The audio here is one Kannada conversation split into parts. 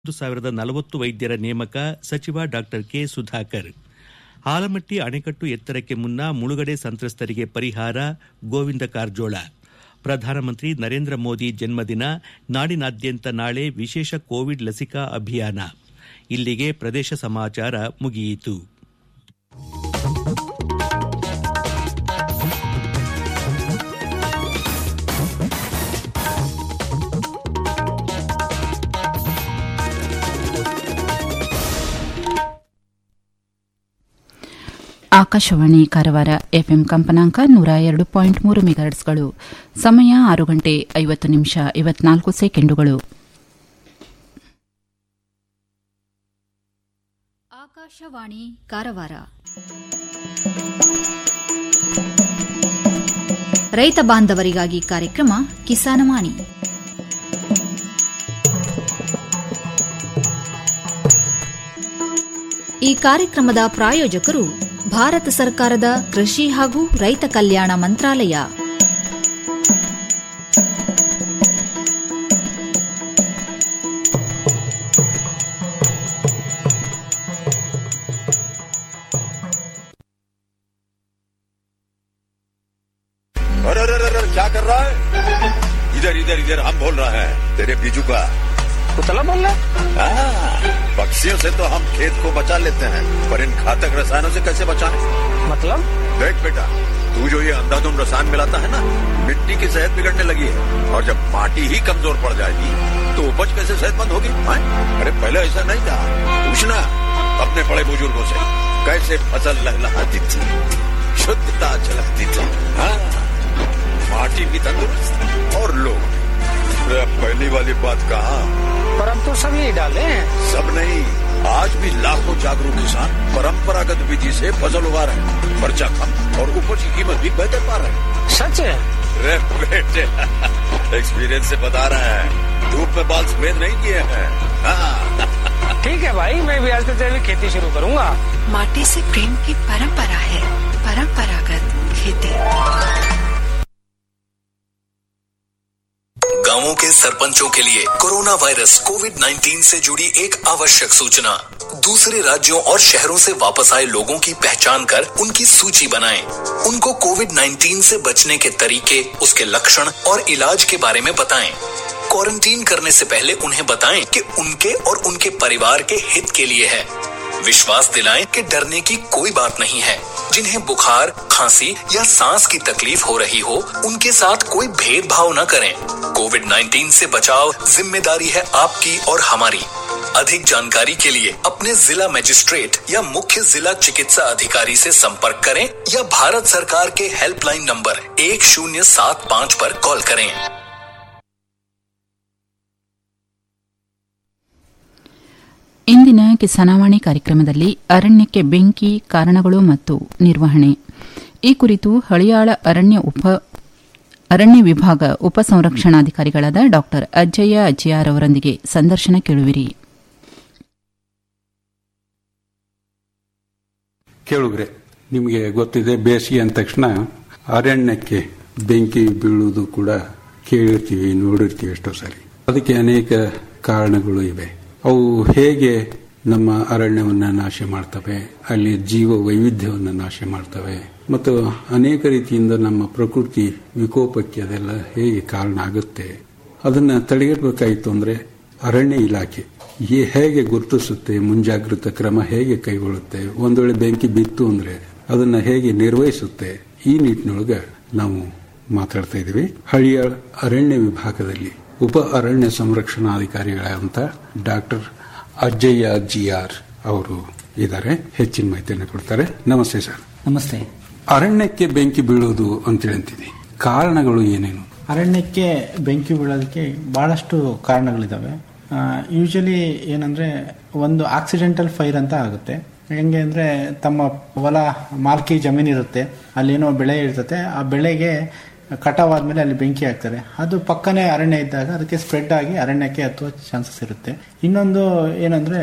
ಒಂದು ಸಾವಿರದ ನಲವತ್ತು ವೈದ್ಯರ ನೇಮಕ ಸಚಿವ ಡಾ ಕೆ ಸುಧಾಕರ್ ಆಲಮಟ್ಟಿ ಅಣೆಕಟ್ಟು ಎತ್ತರಕ್ಕೆ ಮುನ್ನ ಮುಳುಗಡೆ ಸಂತ್ರಸ್ತರಿಗೆ ಪರಿಹಾರ ಗೋವಿಂದ ಕಾರಜೋಳ ಪ್ರಧಾನಮಂತ್ರಿ ನರೇಂದ್ರ ಮೋದಿ ಜನ್ಮದಿನ ನಾಡಿನಾದ್ಯಂತ ನಾಳೆ ವಿಶೇಷ ಕೋವಿಡ್ ಲಸಿಕಾ ಅಭಿಯಾನ ಇಲ್ಲಿಗೆ ಪ್ರದೇಶ ಸಮಾಚಾರ ಮುಗಿಯಿತು ಆಕಾಶವಾಣಿ ಕಾರವಾರ ಎಫ್ಎಂ ಕಂಪನಾಂಕ ನೂರ ಎರಡು ಪಾಯಿಂಟ್ ಮೂರು ಮೆಗಾಹರ್ಟ್ಸ್ಗಳು ಸಮಯ ಆರು ಗಂಟೆ ಐವತ್ತು ನಿಮಿಷ ಐವತ್ನಾಲ್ಕು ಸೆಕೆಂಡುಗಳು ಆಕಾಶವಾಣಿ ಕಾರವಾರ ರೈತ ಬಾಂಧವರಿಗಾಗಿ ಕಾರ್ಯಕ್ರಮ ಕಿಸಾನವಾಣಿ ಈ ಕಾರ್ಯಕ್ರಮದ ಪ್ರಾಯೋಜಕರು ಭಾರತ ಸರ್ಕಾರದ ಕೃಷಿ ಹಾಗೂ ರೈತ ಕಲ್ಯಾಣ ಮಂತ್ರಾಲಯ अरे अरे अरे क्या कर रहा है इधर इधर इधर हम बोल रहे हैं तेरे बीजू का पुतला बोल रहा हाँ, पक्षियों से तो हम खेत को बचा लेते हैं पर इन घातक रसायनों से कैसे बचाएं? मतलब देख बेटा तू जो ये अंधाधुंध रसायन मिलाता है ना मिट्टी की सेहत बिगड़ने लगी है और जब माटी ही कमजोर पड़ जाएगी तो उपज कैसे सेहतमंद होगी हाँ? अरे पहले ऐसा नहीं था पूछना अपने बड़े बुजुर्गों से कैसे फसल लहलहाती थी शुद्धता झलकती थी हाँ माटी भी तंदुरुस्त और लोग अरे पहली वाली बात कहा पर अब तो सब यही डाले हैं सब नहीं आज भी लाखों जागरूक किसान परंपरागत विधि से फसल उगा रहे हैं खर्चा कम और उपज की कीमत भी बेहतर पा रहे हैं सच है अरे बेटे एक्सपीरियंस से बता रहे हैं धूप में बाल सफेद नहीं किए हैं हाँ, ठीक है भाई मैं भी आज से जैविक खेती शुरू करूंगा माटी से प्रेम की परंपरा है परंपरागत खेती गांवों के सरपंचों के लिए कोरोना वायरस कोविड 19 से जुड़ी एक आवश्यक सूचना दूसरे राज्यों और शहरों से वापस आए लोगों की पहचान कर उनकी सूची बनाएं। उनको कोविड 19 से बचने के तरीके उसके लक्षण और इलाज के बारे में बताएं। क्वारंटीन करने से पहले उन्हें बताएं कि उनके और उनके परिवार के हित के लिए है विश्वास दिलाएं कि डरने की कोई बात नहीं है जिन्हें बुखार खांसी या सांस की तकलीफ हो रही हो उनके साथ कोई भेदभाव न करें कोविड 19 से बचाव जिम्मेदारी है आपकी और हमारी अधिक जानकारी के लिए अपने जिला मजिस्ट्रेट या मुख्य जिला चिकित्सा अधिकारी से संपर्क करें या भारत सरकार के हेल्पलाइन नंबर एक शून्य सात पाँच पर कॉल करें ಇಂದಿನ ಕಿಸಾನವಾಣಿ ಕಾರ್ಯಕ್ರಮದಲ್ಲಿ ಅರಣ್ಯಕ್ಕೆ ಬೆಂಕಿ ಕಾರಣಗಳು ಮತ್ತು ನಿರ್ವಹಣೆ ಈ ಕುರಿತು ಹಳಿಯಾಳ ಅರಣ್ಯ ಉಪ ಅರಣ್ಯ ವಿಭಾಗ ಉಪ ಸಂರಕ್ಷಣಾಧಿಕಾರಿಗಳಾದ ಡಾ ಅಜ್ಜಯ್ಯ ಅಜ್ಜಿಯಾರ್ ಅವರೊಂದಿಗೆ ಸಂದರ್ಶನ ಕೇಳುವಿರಿ ಕೇಳುಗ್ರೆ ನಿಮಗೆ ಗೊತ್ತಿದೆ ಬೇಸಿಗೆ ಅಂದ ತಕ್ಷಣ ಅರಣ್ಯಕ್ಕೆ ಬೆಂಕಿ ಬೀಳುವುದು ಕೂಡ ಕೇಳಿರ್ತೀವಿ ನೋಡಿರ್ತೀವಿ ಎಷ್ಟೋ ಸಾರಿ ಅದಕ್ಕೆ ಅನೇಕ ಕಾರಣಗಳು ಇವೆ ಅವು ಹೇಗೆ ನಮ್ಮ ಅರಣ್ಯವನ್ನು ನಾಶ ಮಾಡ್ತವೆ ಅಲ್ಲಿ ಜೀವ ವೈವಿಧ್ಯವನ್ನು ನಾಶ ಮಾಡ್ತವೆ ಮತ್ತು ಅನೇಕ ರೀತಿಯಿಂದ ನಮ್ಮ ಪ್ರಕೃತಿ ವಿಕೋಪಕ್ಕೆ ಅದೆಲ್ಲ ಹೇಗೆ ಕಾರಣ ಆಗುತ್ತೆ ಅದನ್ನ ತಡೆಗಟ್ಟಬೇಕಾಯಿತು ಅಂದ್ರೆ ಅರಣ್ಯ ಇಲಾಖೆ ಈ ಹೇಗೆ ಗುರುತಿಸುತ್ತೆ ಮುಂಜಾಗ್ರತಾ ಕ್ರಮ ಹೇಗೆ ಕೈಗೊಳ್ಳುತ್ತೆ ಒಂದು ವೇಳೆ ಬೆಂಕಿ ಬಿತ್ತು ಅಂದ್ರೆ ಅದನ್ನ ಹೇಗೆ ನಿರ್ವಹಿಸುತ್ತೆ ಈ ನಿಟ್ಟಿನೊಳಗೆ ನಾವು ಮಾತಾಡ್ತಾ ಇದ್ದೀವಿ ಹಳಿಯ ಅರಣ್ಯ ವಿಭಾಗದಲ್ಲಿ ಉಪ ಅರಣ್ಯ ಸಂರಕ್ಷಣಾಧಿಕಾರಿಗಳಾದಂತ ಡಾಕ್ಟರ್ ಅಜ್ಜಯ್ಯ ಜಿ ಆರ್ ಅವರು ಇದ್ದಾರೆ ಹೆಚ್ಚಿನ ಮಾಹಿತಿಯನ್ನು ಕೊಡ್ತಾರೆ ನಮಸ್ತೆ ಸರ್ ನಮಸ್ತೆ ಅರಣ್ಯಕ್ಕೆ ಬೆಂಕಿ ಬೀಳುವುದು ಅಂತ ಹೇಳ್ತೀವಿ ಕಾರಣಗಳು ಏನೇನು ಅರಣ್ಯಕ್ಕೆ ಬೆಂಕಿ ಬೀಳೋದಕ್ಕೆ ಬಹಳಷ್ಟು ಕಾರಣಗಳಿದಾವೆ ಯೂಶಲಿ ಏನಂದ್ರೆ ಒಂದು ಆಕ್ಸಿಡೆಂಟಲ್ ಫೈರ್ ಅಂತ ಆಗುತ್ತೆ ಹೆಂಗೆ ಅಂದ್ರೆ ತಮ್ಮ ಹೊಲ ಮಾಲ್ಕಿ ಜಮೀನಿರುತ್ತೆ ಅಲ್ಲೇನೋ ಬೆಳೆ ಇರ್ತತೆ ಆ ಬೆಳೆಗೆ ಕಟಾವ್ ಆದ್ಮೇಲೆ ಅಲ್ಲಿ ಬೆಂಕಿ ಹಾಕ್ತಾರೆ ಅದು ಪಕ್ಕನೇ ಅರಣ್ಯ ಇದ್ದಾಗ ಅದಕ್ಕೆ ಸ್ಪ್ರೆಡ್ ಆಗಿ ಅರಣ್ಯಕ್ಕೆ ಹತ್ತುವ ಚಾನ್ಸಸ್ ಇರುತ್ತೆ ಇನ್ನೊಂದು ಏನಂದ್ರೆ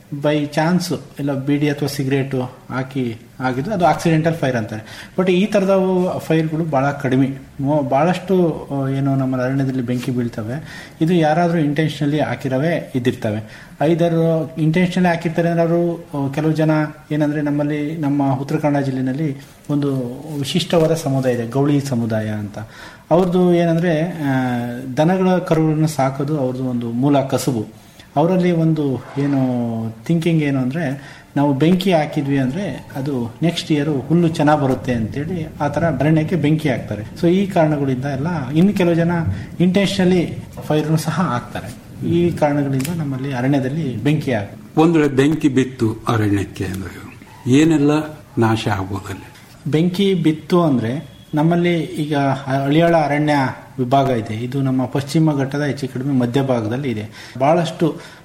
ಬೈ ಚಾನ್ಸ್ ಇಲ್ಲ ಬಿಡಿ ಅಥವಾ ಸಿಗರೇಟ್ ಹಾಕಿ ಆಗಿದ್ದು ಅದು ಆಕ್ಸಿಡೆಂಟಲ್ ಫೈರ್ ಅಂತಾರೆ ಬಟ್ ಈ ತರದ ಫೈರ್ಗಳು ಬಹಳ ಕಡಿಮೆ ಮೊ- ಬಹಳಷ್ಟು ಆ, ಏನು ನಮ್ಮ ಅರಣ್ಯದಲ್ಲಿ ಬೆಂಕಿ ಬೀಳ್ತವೆ ಇದು ಯಾರಾದರೂ ಇಂಟೆನ್ಷನಲಿ ಹಾಕಿರವೇ ಇದ್ದಿರ್ತವೆ ಐದಾರು ಇಂಟೆನ್ಷನಲಿ ಹಾಕಿರ್ತಾರೆ ಅಂದ್ರೆ ಅವರು ಆ, ಕೆಲವು ಜನ ಏನಂದ್ರೆ ನಮ್ಮಲ್ಲಿ ನಮ್ಮ ಉತ್ತರ ಕನ್ನಡ ಜಿಲ್ಲೆನಲ್ಲಿ ಒಂದು ವಿಶಿಷ್ಟವಾದ ಸಮುದಾಯ ಇದೆ ಗೌಳಿ ಸಮುದಾಯ ಅಂತ ಅವ್ರದ್ದು ಏನಂದ್ರೆ ಆ, ದನಗಳ ಕರುಗಳನ್ನು ಸಾಕೋದು ಅವ್ರದ್ದು ಒಂದು ಮೂಲ ಕಸುಬು ಅವರಲ್ಲಿ ಒಂದು ಏನು ಥಿಂಕಿಂಗ್ ಏನು ಅಂದರೆ ನಾವು ಬೆಂಕಿ ಹಾಕಿದ್ವಿ ಅಂದರೆ ಅದು ನೆಕ್ಸ್ಟ್ ಇಯರ್ ಹುಲ್ಲು ಚೆನ್ನಾಗಿ ಬರುತ್ತೆ ಅಂತೇಳಿ ಆ ಥರ ಅರಣ್ಯಕ್ಕೆ ಬೆಂಕಿ ಹಾಕ್ತಾರೆ ಸೊ ಈ ಕಾರಣಗಳಿಂದ ಎಲ್ಲ ಇನ್ನು ಕೆಲವು ಜನ ಇಂಟೆನ್ಷನಲಿ ಫೈರ್ನು ಸಹ ಹಾಕ್ತಾರೆ ಈ ಕಾರಣಗಳಿಂದ ನಮ್ಮಲ್ಲಿ ಅರಣ್ಯದಲ್ಲಿ ಬೆಂಕಿ ಹಾಕ ಒಂದು ವೇಳೆ ಬೆಂಕಿ ಬಿತ್ತು ಅರಣ್ಯಕ್ಕೆ ಅಂದ್ರೆ ಏನೆಲ್ಲ ನಾಶ ಆಗ್ಬೋದಲ್ಲಿ ಬೆಂಕಿ ಬಿತ್ತು ಅಂದ್ರೆ ನಮ್ಮಲ್ಲಿ ಈಗ ಹಳಿಯಾಳ ಅರಣ್ಯ ವಿಭಾಗ ಇದೆ ಇದು ನಮ್ಮ ಪಶ್ಚಿಮ ಘಟ್ಟದ ಹೆಚ್ಚು ಕಡಿಮೆ ಮಧ್ಯಭಾಗದಲ್ಲಿ ಇದೆ ಬಹಳಷ್ಟು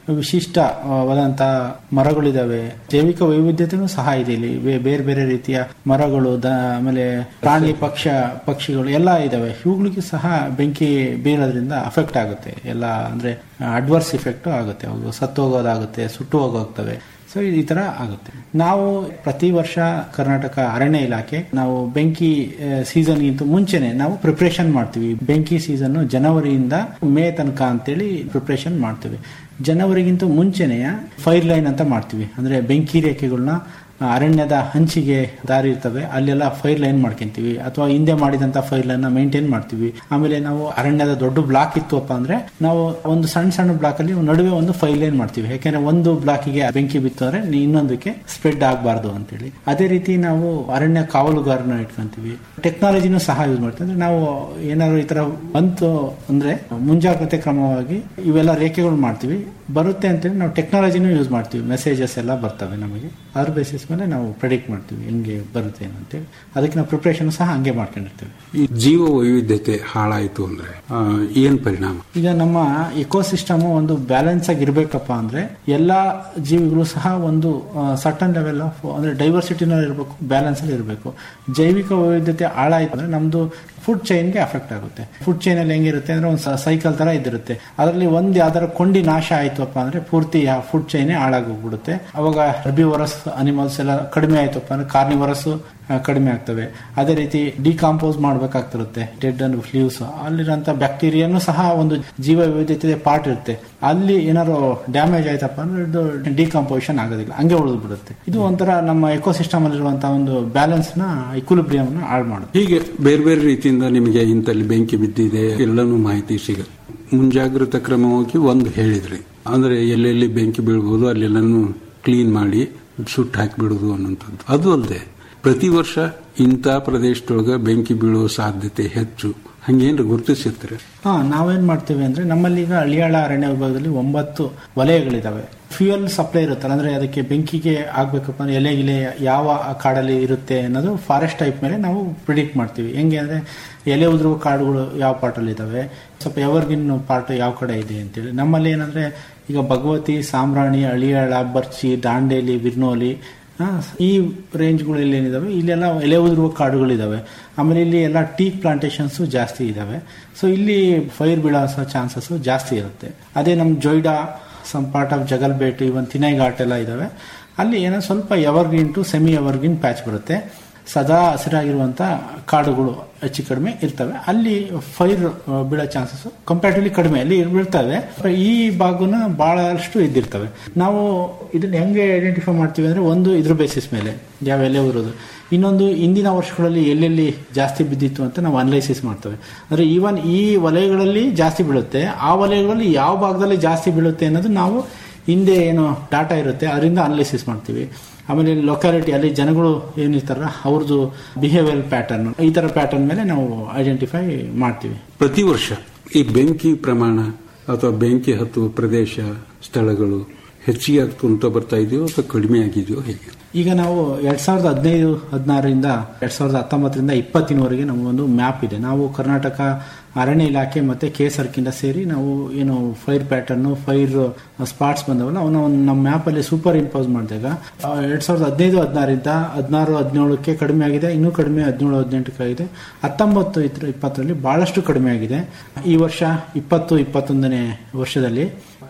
ವಿಶಿಷ್ಟವಾದಂತ ಮರಗಳಿದಾವೆ ಜೈವಿಕ ವೈವಿಧ್ಯತೆನೂ ಸಹ ಇದೆ ಇಲ್ಲಿ ಬೇ- ಬೇರೆ ಬೇರೆ ರೀತಿಯ ಮರಗಳು ದ- ಆಮೇಲೆ ಪ್ರಾಣಿ ಪಕ್ಷ ಪಕ್ಷಿಗಳು ಎಲ್ಲ ಇದಾವೆ ಇವುಗಳಿಗೆ ಸಹ ಬೆಂಕಿ ಬೀರೋದ್ರಿಂದ ಅಫೆಕ್ಟ್ ಆಗುತ್ತೆ ಎಲ್ಲ ಅಂದ್ರೆ ಅಡ್ವರ್ಸ್ ಇಫೆಕ್ಟ್ ಆಗುತ್ತೆ ಅವು ಸತ್ತು ಹೋಗೋದಾಗುತ್ತೆ ಸುಟ್ಟು ಹೋಗೋಗ್ತವೆ ಸೊ ಈ ತರ ಆಗುತ್ತೆ ನಾವು ಪ್ರತಿ ವರ್ಷ ಕರ್ನಾಟಕ ಅರಣ್ಯ ಇಲಾಖೆ ನಾವು ಬೆಂಕಿ ಸೀಸನ್ಗಿಂತ ಮುಂಚೆನೆ ನಾವು ಪ್ರಿಪ್ರೇಷನ್ ಮಾಡ್ತೀವಿ ಬೆಂಕಿ ಸೀಸನ್ ಜನವರಿಯಿಂದ ಮೇ ತನಕ ಅಂತೇಳಿ ಪ್ರಿಪ್ರೇಷನ್ ಮಾಡ್ತೀವಿ ಜನವರಿಗಿಂತ ಮುಂಚೆನೆಯ ಫೈರ್ ಲೈನ್ ಅಂತ ಮಾಡ್ತೀವಿ ಅಂದ್ರೆ ಬೆಂಕಿ ರೇಖೆಗಳನ್ನ ಅರಣ್ಯದ ಹಂಚಿಗೆ ದಾರಿ ಇರ್ತವೆ ಅಲ್ಲೆಲ್ಲ ಫೈರ್ ಲೈನ್ ಮಾಡ್ಕೊಂತೀವಿ ಅಥವಾ ಹಿಂದೆ ಮಾಡಿದಂತ ಫೈರ್ ಲೈನ್ ಮೇಂಟೈನ್ ಮಾಡ್ತೀವಿ ಆಮೇಲೆ ನಾವು ಅರಣ್ಯದ ದೊಡ್ಡ ಬ್ಲಾಕ್ ಇತ್ತುವಪ್ಪ ಅಂದ್ರೆ ನಾವು ಒಂದು ಸಣ್ಣ ಸಣ್ಣ ಬ್ಲಾಕ್ ಅಲ್ಲಿ ನಡುವೆ ಒಂದು ಫೈರ್ ಲೈನ್ ಮಾಡ್ತೀವಿ ಯಾಕೆಂದ್ರೆ ಒಂದು ಬ್ಲಾಕಿಗೆ ಬೆಂಕಿ ಬಿತ್ತು ಅಂದ್ರೆ ಇನ್ನೊಂದಕ್ಕೆ ಸ್ಪ್ರೆಡ್ ಆಗಬಾರ್ದು ಅಂತೇಳಿ ಅದೇ ರೀತಿ ನಾವು ಅರಣ್ಯ ಕಾವಲುಗಾರನ ಇಟ್ಕೊಂತೀವಿ ಟೆಕ್ನಾಲಜಿನೂ ಸಹ ಯೂಸ್ ಮಾಡ್ತೀವಿ ಅಂದ್ರೆ ನಾವು ಏನಾದ್ರು ಈ ತರ ಬಂತು ಅಂದ್ರೆ ಮುಂಜಾಗ್ರತೆ ಕ್ರಮವಾಗಿ ಇವೆಲ್ಲ ರೇಖೆಗಳು ಮಾಡ್ತೀವಿ ಬರುತ್ತೆ ಅಂತೇಳಿ ನಾವು ಟೆಕ್ನಾಲಜಿನೂ ಯೂಸ್ ಮಾಡ್ತೀವಿ ಮೆಸೇಜಸ್ ಎಲ್ಲ ಬರ್ತವೆ ನಮಗೆ ಅದ್ರ ಬೇಸಿಸ್ ಮೇಲೆ ನಾವು ಪ್ರೆಡಿಕ್ಟ್ ಮಾಡ್ತೀವಿ ಹೆಂಗೆ ಬರುತ್ತೆ ಏನು ಅಂತೇಳಿ ಅದಕ್ಕೆ ನಾವು ಪ್ರಿಪ್ರೇಷನ್ ಸಹ ಹಂಗೆ ಮಾಡ್ಕೊಂಡಿರ್ತೀವಿ ಈ ಜೀವ ವೈವಿಧ್ಯತೆ ಹಾಳಾಯಿತು ಅಂದ್ರೆ ಆ, ಏನ್ ಪರಿಣಾಮ ಈಗ ನಮ್ಮ ಇಕೋಸಿಸ್ಟಮ್ ಒಂದು ಬ್ಯಾಲೆನ್ಸ್ ಆಗಿ ಇರ್ಬೇಕಪ್ಪ ಅಂದ್ರೆ ಎಲ್ಲಾ ಜೀವಿಗಳು ಸಹ ಒಂದು ಸಟನ್ ಲೆವೆಲ್ ಆಫ್ ಅಂದ್ರೆ ಡೈವರ್ಸಿಟಿನಲ್ಲಿ ಇರಬೇಕು ಬ್ಯಾಲೆನ್ಸ್ ಅಲ್ಲಿ ಇರಬೇಕು ಜೈವಿಕ ವೈವಿಧ್ಯತೆ ಹಾಳಾಯ್ತು ಅಂದ್ರೆ ನಮ್ದು ಫುಡ್ ಚೈನ್ಗೆ ಅಫೆಕ್ಟ್ ಆಗುತ್ತೆ ಫುಡ್ ಚೈನ್ ಅಲ್ಲಿ ಹೆಂಗಿರುತ್ತೆ ಅಂದ್ರೆ ಒಂದು ಸೈಕಲ್ ತರ ಇದಿರುತ್ತೆ ಅದರಲ್ಲಿ ಒಂದು ಯಾವ್ದಾರ ಕೊಂಡಿ ನಾಶ ಆಯ್ತಪ್ಪ ಅಂದ್ರೆ ಪೂರ್ತಿ ಆ ಫುಡ್ ಚೈನೇ ಹಾಳಾಗೋಗ್ಬಿಡುತ್ತೆ ಅವಾಗ ಹೆರ್ಬಿವರಸ್ ಅನಿಮಲ್ಸ್ ಎಲ್ಲ ಕಡಿಮೆ ಆಯ್ತಪ್ಪ ಅಂದ್ರೆ ಕಾರ್ನಿವರಸ್ ಕಡಿಮೆ ಆಗ್ತವೆ ಅದೇ ರೀತಿ ಡಿಕಾಂಪೋಸ್ ಮಾಡ್ಬೇಕಾಗ್ತಿರುತ್ತೆ ಡೆಡ್ ಅಂಡ್ ಲೀವ್ಸ್ ಅಲ್ಲಿರೋಂಥ ಬ್ಯಾಕ್ಟೀರಿಯಾನು ಸಹ ಒಂದು ಜೀವ ವೈವಿಧ್ಯತೆ ಪಾರ್ಟ್ ಇರುತ್ತೆ ಅಲ್ಲಿ ಏನಾದ್ರು ಡ್ಯಾಮೇಜ್ ಆಯ್ತಪ್ಪ ಅಂದ್ರೆ ಇದು ಡಿಕಾಂಪೋಸಿಷನ್ ಆಗೋದಿಲ್ಲ ಹಂಗೆ ಉಳಿದು ಬಿಡುತ್ತೆ ಇದು ಒಂಥರ ನಮ್ಮ ಎಕೋಸಿಸ್ಟಮ್ ಅಲ್ಲಿರುವಂತಹ ಒಂದು ಬ್ಯಾಲೆನ್ಸ್ ನ ಇಕ್ವಿಲಿಬ್ರಿಯಂ ನ ಹಾಳು ಮಾಡುತ್ತೆ ಹೀಗೆ ಬೇರೆ ಬೇರೆ ರೀತಿಯಿಂದ ನಿಮಗೆ ಇಂತಲ್ಲಿ ಬೆಂಕಿ ಬಿದ್ದಿದೆ ಎಲ್ಲನೂ ಮಾಹಿತಿ ಸಿಗುತ್ತೆ ಮುಂಜಾಗ್ರತಾ ಕ್ರಮವಾಗಿ ಒಂದು ಹೇಳಿದ್ರಿ ಅಂದ್ರೆ ಎಲ್ಲೆಲ್ಲಿ ಬೆಂಕಿ ಬೀಳ್ಬೋದು ಅಲ್ಲೆಲ್ಲನೂ ಕ್ಲೀನ್ ಮಾಡಿ ಸುಟ್ಟು ಹಾಕಿಬಿಡುದು ಅನ್ನೋಂಥದ್ದು ಅದು ಅಲ್ಲದೆ ಪ್ರತಿ ವರ್ಷ ಇಂಥ ಪ್ರದೇಶದೊಳಗೆ ಬೆಂಕಿ ಬೀಳುವ ಸಾಧ್ಯತೆ ಹೆಚ್ಚು ಹಂಗೇನ್ರ ಗುರುತಿಸಿರ್ತಾರೆ ಹಾ ನಾವೇನ್ ಮಾಡ್ತೀವಿ ಅಂದ್ರೆ ನಮ್ಮಲ್ಲಿ ಈಗ ಹಳಿಯಾಳ ಅರಣ್ಯ ವಿಭಾಗದಲ್ಲಿ ಒಂಬತ್ತು ವಲಯಗಳಿದಾವೆ ಫ್ಯೂಯಲ್ ಸಪ್ಲೈ ಇರುತ್ತಲ್ಲ ಅಂದ್ರೆ ಅದಕ್ಕೆ ಬೆಂಕಿಗೆ ಆಗ್ಬೇಕಪ್ಪ ಅಂದ್ರೆ ಎಲೆ ಗಿಲೆ ಯಾವ ಕಾಡಲ್ಲಿ ಇರುತ್ತೆ ಅನ್ನೋದು ಫಾರೆಸ್ಟ್ ಟೈಪ್ ಮೇಲೆ ನಾವು ಪ್ರಿಡಿಕ್ಟ್ ಮಾಡ್ತೀವಿ ಹೆಂಗೆ ಅಂದ್ರೆ ಎಲೆ ಉದುರುವ ಕಾಡುಗಳು ಯಾವ ಪಾರ್ಟಲ್ಲಿ ಇದಾವೆ ಸ್ವಲ್ಪ ಎವರ್ಗಿನ್ ಪಾರ್ಟ್ ಯಾವ ಕಡೆ ಇದೆ ಅಂತೇಳಿ ನಮ್ಮಲ್ಲಿ ಏನಂದ್ರೆ ಈಗ ಭಗವತಿ ಸಾಮ್ರಾಣಿ ಹಳಿಯಾಳ ಬರ್ಚಿ ದಾಂಡೇಲಿ ಬಿರ್ನೋಲಿ ಆ, ಈ ರೇಂಜ್ಗಳಲ್ಲಿ ಏನಿದಾವೆ ಇಲ್ಲೆಲ್ಲ ಎಲೆ ಉದುರುವ ಕಾಡುಗಳಿದಾವೆ ಆಮೇಲೆ ಇಲ್ಲಿ ಎಲ್ಲ ಟೀ ಪ್ಲಾಂಟೇಶನ್ಸ್ ಜಾಸ್ತಿ ಇದಾವೆ ಸೊ ಇಲ್ಲಿ ಫೈರ್ ಬೀಳೋ ಚಾನ್ಸಸ್ ಜಾಸ್ತಿ ಇರುತ್ತೆ ಅದೇ ನಮ್ಮ Joida some part of Jagalbet even Tinai Ghat ಎಲ್ಲ ಇದಾವೆ ಅಲ್ಲಿ ಏನೋ ಸ್ವಲ್ಪ evergreen to semi evergreen patch ಬರುತ್ತೆ ಸದಾ ಹಸಿರಾಗಿರುವಂತ ಕಾಡುಗಳು ಹೆಚ್ಚು ಕಡಿಮೆ ಇರ್ತವೆ ಅಲ್ಲಿ ಫೈರ್ ಬೀಳೋ ಚಾನ್ಸಸ್ ಕಂಪ್ಯಾರಿಟಿವ್ಲಿ ಕಡಿಮೆ ಅಲ್ಲಿ ಬೀಳ್ತವೆ ಈ ಭಾಗನ ಬಹಳಷ್ಟು ಇದ್ದಿರ್ತವೆ ನಾವು ಇದನ್ನ ಹೆಂಗೆ ಐಡೆಂಟಿಫೈ ಮಾಡ್ತೀವಿ ಅಂದ್ರೆ ಒಂದು ಇದ್ರ ಬೇಸಿಸ್ ಮೇಲೆ ಯಾವ ಎಲೆ ಇರೋದು ಇನ್ನೊಂದು ಇಂದಿನ ವರ್ಷಗಳಲ್ಲಿ ಎಲ್ಲೆಲ್ಲಿ ಜಾಸ್ತಿ ಬಿದ್ದಿತ್ತು ಅಂತ ನಾವು ಅನಲೈಸಿಸ್ ಮಾಡ್ತೇವೆ ಅಂದ್ರೆ ಈವನ್ ಈ ವಲಯಗಳಲ್ಲಿ ಜಾಸ್ತಿ ಬೀಳುತ್ತೆ ಆ ವಲಯಗಳಲ್ಲಿ ಯಾವ ಭಾಗದಲ್ಲಿ ಜಾಸ್ತಿ ಬೀಳುತ್ತೆ ಅನ್ನೋದು ನಾವು ಹಿಂದೆ ಏನು ಡಾಟಾ ಇರುತ್ತೆ ಅದರಿಂದ ಅನಲೈಸಿಸ್ ಮಾಡ್ತೀವಿ ಆಮೇಲೆ ಲೊಕ್ಯಾಲಿಟಿ ಅಲ್ಲಿ ಜನಗಳು ಏನಿರ್ತಾರ ಅವ್ರದ್ದು ಬಿಹೇವಿಯರ್ ಪ್ಯಾಟರ್ನ್ ಈ ತರ ಪ್ಯಾಟರ್ನ್ ಮೇಲೆ ನಾವು ಐಡೆಂಟಿಫೈ ಮಾಡ್ತೀವಿ ಪ್ರತಿ ವರ್ಷ ಈ ಬೆಂಕಿ ಪ್ರಮಾಣ ಅಥವಾ ಬೆಂಕಿ ಹತ್ತುವ ಪ್ರದೇಶ ಸ್ಥಳಗಳು ಹೆಚ್ಚಿಗೆ ಆಗ್ಕೊಂತ ಬರ್ತಾ ಇದೆಯೋ ಅಥವಾ ಕಡಿಮೆ ಆಗಿದೆಯೋ ಹೇಗೆ ಈಗ ನಾವು ಎರಡ್ ಸಾವಿರದ ಹದಿನೈದು ಹದಿನಾರರಿಂದ ಎರಡ್ ಸಾವಿರದ ಹತ್ತೊಂಬತ್ತರಿಂದ ಇಪ್ಪತ್ತಿನವರೆಗೆ ನಮಗೊಂದು ಮ್ಯಾಪ್ ಇದೆ ನಾವು ಕರ್ನಾಟಕ ಅರಣ್ಯ ಇಲಾಖೆ ಮತ್ತೆ ಕೆ ಸರ್ಕಿಂದ ಸೇರಿ ನಾವು ಏನು ಫೈರ್ ಪ್ಯಾಟರ್ನ್ ಫೈರ್ ಸ್ಪಾಟ್ಸ್ ಬಂದವಲ್ಲ ಅವನ್ನ ಒಂದು ನಮ್ಮ ಮ್ಯಾಪ್ ಅಲ್ಲಿ ಸೂಪರ್ ಇಂಪೋಸ್ ಮಾಡಿದಾಗ ಆ, ಎರಡ್ ಸಾವಿರದ ಹದಿನೈದು ಹದಿನಾರಿಂದ ಹದಿನಾರು ಹದಿನೇಳಕ್ಕೆ ಕಡಿಮೆ ಆಗಿದೆ ಇನ್ನೂ ಕಡಿಮೆ ಹದಿನೇಳು ಹದಿನೆಂಟಕ್ಕೆ ಆಗಿದೆ ಹತ್ತೊಂಬತ್ತು ಇದ್ರ- ಇಪ್ಪತ್ತರಲ್ಲಿ ಬಹಳಷ್ಟು ಕಡಿಮೆ ಆಗಿದೆ ಈ ವರ್ಷ ಇಪ್ಪತ್ತು ಇಪ್ಪತ್ತೊಂದನೇ ವರ್ಷದಲ್ಲಿ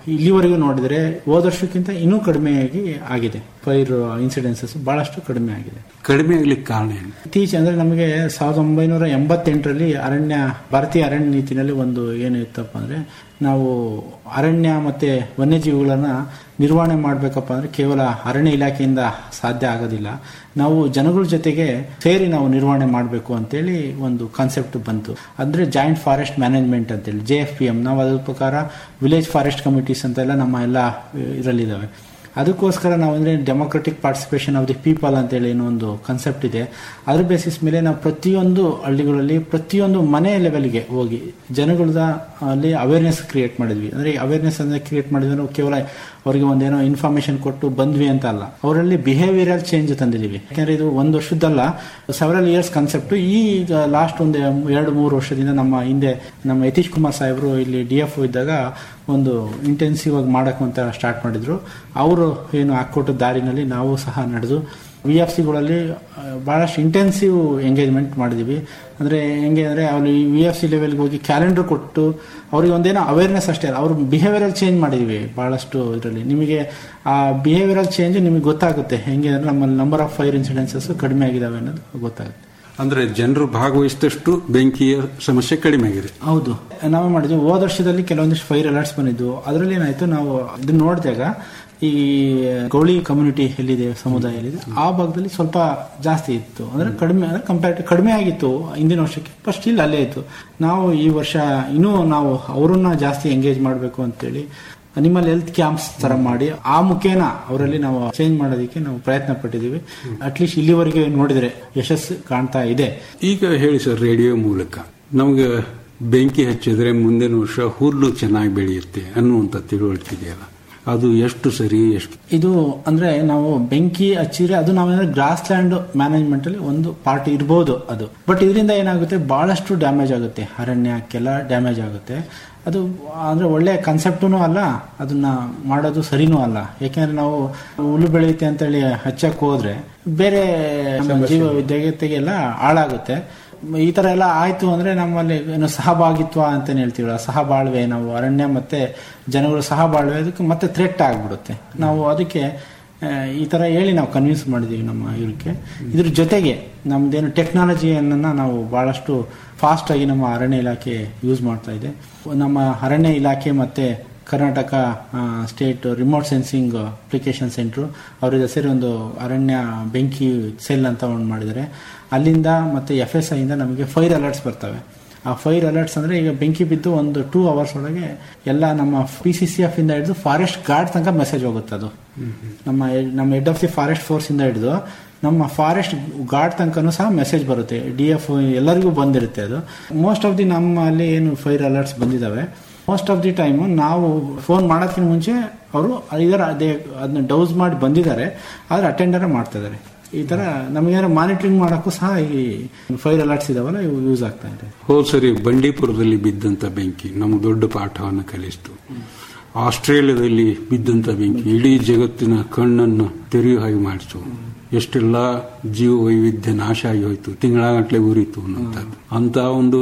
ಇಲ್ಲಿವರೆಗೂ ನೋಡಿದ್ರೆ ಹೋದ ವರ್ಷಕ್ಕಿಂತ ಇನ್ನೂ ಕಡಿಮೆಯಾಗಿ ಆಗಿದೆ ಫೈರ್ ಇನ್ಸಿಡೆನ್ಸಸ್ ಬಹಳಷ್ಟು ಕಡಿಮೆ ಆಗಿದೆ ಕಡಿಮೆ ಆಗ್ಲಿಕ್ಕೆ ಕಾರಣ ಏನು ಇತ್ತೀಚೆಗೆ ಅಂದ್ರೆ ನಮಗೆ ಸಾವಿರದ ಒಂಬೈನೂರ ಎಂಬತ್ತೆಂಟರಲ್ಲಿ ಅರಣ್ಯ ಭಾರತೀಯ ಅರಣ್ಯ ನೀತಿನಲ್ಲಿ ಒಂದು ಏನು ಇತ್ತಪ್ಪ ಅಂದ್ರೆ ನಾವು ಅರಣ್ಯ ಮತ್ತೆ ವನ್ಯಜೀವಿಗಳನ್ನ ನಿರ್ವಹಣೆ ಮಾಡಬೇಕಪ್ಪ ಅಂದ್ರೆ ಕೇವಲ ಅರಣ್ಯ ಇಲಾಖೆಯಿಂದ ಸಾಧ್ಯ ಆಗೋದಿಲ್ಲ ನಾವು ಜನಗಳ ಜೊತೆಗೆ ಸೇರಿ ನಾವು ನಿರ್ವಹಣೆ ಮಾಡಬೇಕು ಅಂತೇಳಿ ಒಂದು ಕಾನ್ಸೆಪ್ಟ್ ಬಂತು ಅಂದ್ರೆ ಜಾಯಿಂಟ್ ಫಾರೆಸ್ಟ್ ಮ್ಯಾನೇಜ್ಮೆಂಟ್ ಅಂತೇಳಿ ಜೆ ಎಫ್ ಪಿ ಎಂ ನಾವು ಅದ್ರ ಪ್ರಕಾರ ವಿಲೇಜ್ ಫಾರೆಸ್ಟ್ ಕಮಿಟೀಸ್ ಅಂತೆಲ್ಲ ನಮ್ಮ ಎಲ್ಲ ಇದರಲ್ಲಿದ್ದಾವೆ ಅದಕ್ಕೋಸ್ಕರ ನಾವು ಅಂದರೆ democratic participation of the people ಅಂತೇಳಿ ಏನೋ ಒಂದು ಕಾನ್ಸೆಪ್ಟ್ ಇದೆ ಅದ್ರ ಬೇಸಿಸ್ ಮೇಲೆ ನಾವು ಪ್ರತಿಯೊಂದು ಹಳ್ಳಿಗಳಲ್ಲಿ ಪ್ರತಿಯೊಂದು ಮನೆ ಲೆವೆಲ್ಗೆ ಹೋಗಿ ಜನಗಳದ ಅಲ್ಲಿ ಅವೇರ್ನೆಸ್ ಕ್ರಿಯೇಟ್ ಮಾಡಿದ್ವಿ ಅಂದರೆ ಅವೇರ್ನೆಸ್ ಅಂದರೆ ಕ್ರಿಯೇಟ್ ಮಾಡಿದ್ರೆ ನಾವು ಕೇವಲ ಅವರಿಗೆ ಒಂದೇನೋ ಇನ್ಫಾರ್ಮೇಶನ್ ಕೊಟ್ಟು ಬಂದ್ವಿ ಅಂತ ಅಲ್ಲ ಅವರಲ್ಲಿ ಬಿಹೇವಿಯರಲ್ ಚೇಂಜ್ ತಂದಿದ್ದೀವಿ ಯಾಕಂದ್ರೆ ಇದು ಒಂದು ವರ್ಷದ್ದಲ್ಲ ಸೆವರಲ್ ಇಯರ್ಸ್ ಕಾನ್ಸೆಪ್ಟ್ ಈಗ ಲಾಸ್ಟ್ ಒಂದು ಎರಡು ಮೂರು ವರ್ಷದಿಂದ ನಮ್ಮ ಹಿಂದೆ ನಮ್ಮ ಯತೀಶ್ ಕುಮಾರ್ ಸಾಹೇಬರು ಇಲ್ಲಿ ಡಿ ಎಫ್ ಇದ್ದಾಗ ಒಂದು ಇಂಟೆನ್ಸಿವ್ ಆಗಿ ಮಾಡಕ್ಕೆ ಅಂತ ಸ್ಟಾರ್ಟ್ ಮಾಡಿದ್ರು ಅವರು ಏನು ಹಾಕೊಟ್ಟ ದಾರಿನಲ್ಲಿ ನಾವು ಸಹ ನಡೆದು ವಿ ಎಫ್ ಸಿಗಳಲ್ಲಿ ಭಾಳಷ್ಟು ಇಂಟೆನ್ಸಿವ್ ಎಂಗೇಜ್ಮೆಂಟ್ ಮಾಡಿದ್ದೀವಿ ಅಂದರೆ ಹೆಂಗೆ ಅಂದರೆ ಅವ್ರು ವಿ ಎಫ್ ಸಿ ಲೆವೆಲ್ಗೆ ಹೋಗಿ ಕ್ಯಾಲೆಂಡರ್ ಕೊಟ್ಟು ಅವ್ರಿಗೆ ಒಂದೇನೋ ಅವೇರ್ನೆಸ್ ಅಷ್ಟೇ ಅಲ್ಲ ಅವ್ರ ಬಿಹೇವಿಯರಲ್ ಚೇಂಜ್ ಮಾಡಿದ್ದೀವಿ ಭಾಳಷ್ಟು ಇದರಲ್ಲಿ ನಿಮಗೆ ಆ ಬಿಹೇವಿಯರಲ್ ಚೇಂಜ್ ನಿಮಗೆ ಗೊತ್ತಾಗುತ್ತೆ ಹೆಂಗೆ ಅಂದರೆ ನಮ್ಮಲ್ಲಿ ನಂಬರ್ ಆಫ್ ಫೈರ್ ಇನ್ಸಿಡೆನ್ಸಸ್ ಕಡಿಮೆ ಆಗಿದ್ದಾವೆ ಅನ್ನೋದು ಗೊತ್ತಾಗುತ್ತೆ ಅಂದ್ರೆ ಜನರು ಭಾಗವಹಿಸಿದಷ್ಟು ಬೆಂಕಿಯ ಸಮಸ್ಯೆ ಕಡಿಮೆ ಆಗಿದೆ ಹೌದು ನಾವೇ ಮಾಡಿದ್ವಿ ಹೋದ ವರ್ಷದಲ್ಲಿ ಕೆಲವೊಂದಿಷ್ಟು ಫೈರ್ ಅಲರ್ಟ್ಸ್ ಬಂದಿದ್ದು ಅದರಲ್ಲಿ ಏನಾಯ್ತು ನಾವು ಇದನ್ನ ನೋಡಿದಾಗ ಈ ಗೌಳಿ ಕಮ್ಯುನಿಟಿ ಎಲ್ಲಿದೆ ಸಮುದಾಯ ಎಲ್ಲಿದೆ ಆ ಭಾಗದಲ್ಲಿ ಸ್ವಲ್ಪ ಜಾಸ್ತಿ ಇತ್ತು ಅಂದ್ರೆ ಕಡಿಮೆ ಅಂದ್ರೆ ಕಂಪೇರ್ ಕಡಿಮೆ ಆಗಿತ್ತು ಹಿಂದಿನ ವರ್ಷಕ್ಕೆ ಬಟ್ ಸ್ಟಿಲ್ ಅಲ್ಲೇ ಇತ್ತು ನಾವು ಈ ವರ್ಷ ಇನ್ನೂ ನಾವು ಅವರನ್ನ ಜಾಸ್ತಿ ಎಂಗೇಜ್ ಮಾಡಬೇಕು ಅಂತೇಳಿ ಅನಿಮಲ್ ಹೆಲ್ತ್ ಕ್ಯಾಂಪ್ಸ್ ತರ ಮಾಡಿ ಆ ಮುಖೇನ ಅವರಲ್ಲಿ ನಾವು ಚೇಂಜ್ ಮಾಡೋದಕ್ಕೆ ನಾವು ಪ್ರಯತ್ನ ಪಟ್ಟಿದ್ದೀವಿ ಅಟ್ಲೀಸ್ಟ್ ಇಲ್ಲಿವರೆಗೆ ನೋಡಿದ್ರೆ ಯಶಸ್ಸು ಕಾಣ್ತಾ ಇದೆ ಈಗ ಹೇಳಿ ಸರ್ ರೇಡಿಯೋ ಮೂಲಕ ನಮ್ಗೆ ಬೆಂಕಿ ಹಚ್ಚಿದ್ರೆ ಮುಂದಿನ ವರ್ಷ ಹುಲ್ಲು ಚೆನ್ನಾಗಿ ಬೆಳೆಯುತ್ತೆ ಅನ್ನುವಂಥ ತಿಳುವಳಿಕೆ ಇದೆಯಲ್ಲ ಅದು ಎಷ್ಟು ಸರಿ ಎಷ್ಟು ಇದು ಅಂದ್ರೆ ನಾವು ಬೆಂಕಿ ಹಚ್ಚಿದ್ರೆ ಅದು ನಾವೇನಾದ್ರೆ ಗ್ರಾಸ್ ಲ್ಯಾಂಡ್ ಮ್ಯಾನೇಜ್ಮೆಂಟ್ ಅಲ್ಲಿ ಒಂದು ಪಾರ್ಟ್ ಇರ್ಬೋದು ಅದು ಬಟ್ ಇದರಿಂದ ಏನಾಗುತ್ತೆ ಬಹಳಷ್ಟು ಡ್ಯಾಮೇಜ್ ಆಗುತ್ತೆ ಅರಣ್ಯಕ್ಕೆಲ್ಲ ಡ್ಯಾಮೇಜ್ ಆಗುತ್ತೆ ಅದು ಅಂದ್ರೆ ಒಳ್ಳೆ ಕಾನ್ಸೆಪ್ಟೂ ಅಲ್ಲ ಅದನ್ನ ಮಾಡೋದು ಸರಿನೂ ಅಲ್ಲ ಯಾಕೆಂದ್ರೆ ನಾವು ಹುಲ್ಲು ಬೆಳೆಯುತ್ತೆ ಅಂತೇಳಿ ಹಚ್ಚಕ್ ಹೋದ್ರೆ ಬೇರೆ ನಮ್ಮ ಜೀವ ವಿದ್ಯಾಗತೆಗೆಲ್ಲ ಹಾಳಾಗುತ್ತೆ ಈ ತರ ಎಲ್ಲ ಆಯ್ತು ಅಂದ್ರೆ ನಮ್ಮಲ್ಲಿ ಏನು ಸಹಭಾಗಿತ್ವ ಅಂತಾನೆ ಹೇಳ್ತೀವಲ್ಲ ಸಹಬಾಳ್ವೆ ನಾವು ಅರಣ್ಯ ಮತ್ತೆ ಜನಗಳು ಸಹಬಾಳ್ವೆ ಅದಕ್ಕೆ ಮತ್ತೆ ಥ್ರೆಟ್ ಆಗ್ಬಿಡುತ್ತೆ ನಾವು ಅದಕ್ಕೆ ಆ, ಈ ತರ ಹೇಳಿ ನಾವು ಕನ್ವಿನ್ಸ್ ಮಾಡಿದೀವಿ ನಮ್ಮ ಇವ್ರಿಗೆ ಇದ್ರ ಜೊತೆಗೆ ನಮ್ದೇನು ಟೆಕ್ನಾಲಜಿಯನ್ನ ನಾವು ಬಹಳಷ್ಟು ಫಾಸ್ಟ್ ಆಗಿ ನಮ್ಮ ಅರಣ್ಯ ಇಲಾಖೆ ಯೂಸ್ ಮಾಡ್ತಾ ಇದೆ ನಮ್ಮ ಅರಣ್ಯ ಇಲಾಖೆ ಮತ್ತೆ Karnataka state remote sensing application centre ಅವರ ಸೇರಿ ಒಂದು ಅರಣ್ಯ ಬೆಂಕಿ ಸೆಲ್ ಅಂತ ಒಂದು ಮಾಡಿದ್ದಾರೆ ಅಲ್ಲಿಂದ ಮತ್ತೆ ಎಫ್ ಎಸ್ ಐಯಿಂದ ನಮಗೆ ಫೈರ್ ಅಲರ್ಟ್ಸ್ ಬರ್ತವೆ ಆ ಫೈರ್ ಅಲರ್ಟ್ಸ್ ಅಂದ್ರೆ ಈಗ ಬೆಂಕಿ ಬಿದ್ದು ಒಂದು ಟೂ ಅವರ್ಸ್ ಒಳಗೆ ಎಲ್ಲ ನಮ್ಮ ಪಿ ಸಿ ಸಿ ಎಫ್ ಇಂದ ಹಿಡಿದು ಫಾರೆಸ್ಟ್ ಗಾರ್ಡ್ ತನಕ ಮೆಸೇಜ್ ಹೋಗುತ್ತೆ ಅದು ನಮ್ಮ ನಮ್ಮ head of the forest force ಇಂದ ಹಿಡಿದು ನಮ್ಮ ಫಾರೆಸ್ಟ್ ಗಾರ್ಡ್ ತನಕನೂ ಸಹ ಮೆಸೇಜ್ ಬರುತ್ತೆ ಡಿ ಎಫ್ ಎಲ್ಲರಿಗೂ ಬಂದಿರುತ್ತೆ ಅದು ಮೋಸ್ಟ್ ಆಫ್ ದಿ ನಮ್ಮಲ್ಲಿ ಏನು ಫೈರ್ ಅಲರ್ಟ್ಸ್ ಬಂದಿದ್ದಾವೆ ಮೋಸ್ಟ್ ಆಫ್ ದಿ ಟೈಮ್ ನಾವು ಫೋನ್ ಮಾಡೋದಕ್ಕಿಂತ ಮುಂಚೆ ಅವರು ಇದರ ಅದೇ ಅದನ್ನ ಡೌಸ್ ಮಾಡಿ ಬಂದಿದ್ದಾರೆ ಆದ್ರೆ ಅಟೆಂಡರ್ ಮಾಡ್ತಾ ಇದ್ದಾರೆ ಈ ತರ ನಮಗೇನಾದ್ರು ಮಾನಿಟರಿಂಗ್ ಮಾಡೋಕ್ಕೂ ಸಹ ಈ ಫೈರ್ ಅಲರ್ಟ್ಸ್ ಇದಾವಲ್ಲ ಇವು ಯೂಸ್ ಆಗ್ತಾ ಇದೆ ಹೋದ್ ಸರಿ ಬಂಡೀಪುರದಲ್ಲಿ ಬಿದ್ದಂತ ಬೆಂಕಿ ನಮ್ಗೆ ದೊಡ್ಡ ಪಾಠವನ್ನು ಕಲಿಸ್ತು ಆಸ್ಟ್ರೇಲಿಯಾದಲ್ಲಿ ಬಿದ್ದಂತ ಬೆಂಕಿ ಇಡೀ ಜಗತ್ತಿನ ಕಣ್ಣನ್ನು ತೆರೆಯುವ ಹಾಗೆ ಮಾಡಿತು ಎಷ್ಟೆಲ್ಲ ಜೀವ ವೈವಿಧ್ಯ ನಾಶ ಆಗಿ ಹೋಯ್ತು ತಿಂಗಳಗಟ್ಟಲೆ ಉರಿತು ಅನ್ನುವಂಥದ್ದು ಅಂತ ಒಂದು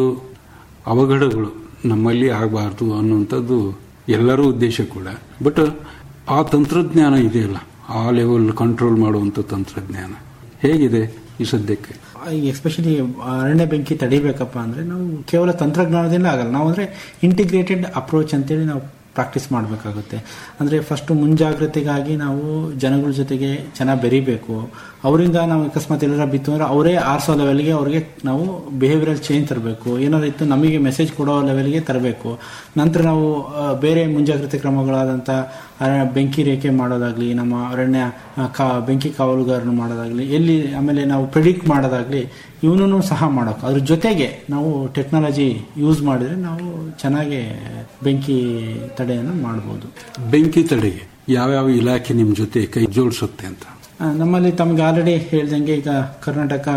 ಅವಘಡಗಳು ನಮ್ಮಲ್ಲಿ ಆಗಬಾರ್ದು ಅನ್ನುವಂಥದ್ದು ಎಲ್ಲರ ಉದ್ದೇಶ ಕೂಡ ಬಟ್ ಆ ತಂತ್ರಜ್ಞಾನ ಇದೆಯಲ್ಲ ಆ ಲೆವೆಲ್ ಕಂಟ್ರೋಲ್ ಮಾಡುವಂಥ ತಂತ್ರಜ್ಞಾನ ಹೇಗಿದೆ ಈ ಸದ್ಯಕ್ಕೆ ಎಸ್ಪೆಷಲಿ ಅರಣ್ಯ ಬೆಂಕಿ ತಡಿಬೇಕಪ್ಪ ಅಂದ್ರೆ ನಾವು ಕೇವಲ ತಂತ್ರಜ್ಞಾನದಿಂದ ಆಗಲ್ಲ ನಾವು ಅಂದ್ರೆ ಇಂಟಿಗ್ರೇಟೆಡ್ ಅಪ್ರೋಚ್ ಅಂತೇಳಿ ನಾವು ಪ್ರಾಕ್ಟೀಸ್ ಮಾಡಬೇಕಾಗುತ್ತೆ ಅಂದರೆ ಫಸ್ಟ್ ಮುಂಜಾಗ್ರತೆಗಾಗಿ ನಾವು ಜನಗಳ ಜೊತೆಗೆ ಚೆನ್ನಾಗಿ ಬೆರಿಬೇಕು ಅವರಿಂದ ನಾವು ಅಕಸ್ಮಾತ್ ಎಲ್ಲರ ಬಿತ್ತು ಅಂದ್ರೆ ಅವರೇ ಆರಿಸೋ ಲೆವೆಲ್ಗೆ ಅವ್ರಿಗೆ ನಾವು ಬಿಹೇವಿಯರಲ್ ಚೇಂಜ್ ತರಬೇಕು ಏನಾದ್ರು ಇತ್ತು ನಮಗೆ ಮೆಸೇಜ್ ಕೊಡೋ ಲೆವೆಲ್ಗೆ ತರಬೇಕು ನಂತರ ನಾವು ಆ, ಬೇರೆ ಮುಂಜಾಗ್ರತೆ ಕ್ರಮಗಳಾದಂಥ ಅರಣ್ಯ ಬೆಂಕಿ ರೇಖೆ ಮಾಡೋದಾಗ್ಲಿ ನಮ್ಮ ಅರಣ್ಯ ಆ, ಕಾ ಬೆಂಕಿ ಕಾವಲುಗಾರನು ಮಾಡೋದಾಗ್ಲಿ ಎಲ್ಲಿ ಆಮೇಲೆ ನಾವು ಪ್ರಿಡಿಕ್ಟ್ ಮಾಡೋದಾಗ್ಲಿ ಇವನೂ ಸಹ ಮಾಡೋಕೆ ಅದ್ರ ಜೊತೆಗೆ ನಾವು ಟೆಕ್ನಾಲಜಿ ಯೂಸ್ ಮಾಡಿದ್ರೆ ನಾವು ಚೆನ್ನಾಗಿ ಬೆಂಕಿ ತಡೆಯನ್ನು ಮಾಡ್ಬೋದು ಬೆಂಕಿ ತಡೆಗೆ ಯಾವ್ಯಾವ ಇಲಾಖೆ ನಿಮ್ ಜೊತೆ ಕೈ ಜೋಡಿಸುತ್ತೆ ಅಂತ ಆ, ನಮ್ಮಲ್ಲಿ ತಮಗೆ ಆಲ್ರೆಡಿ ಹೇಳ್ದಂಗೆ ಈಗ ಕರ್ನಾಟಕ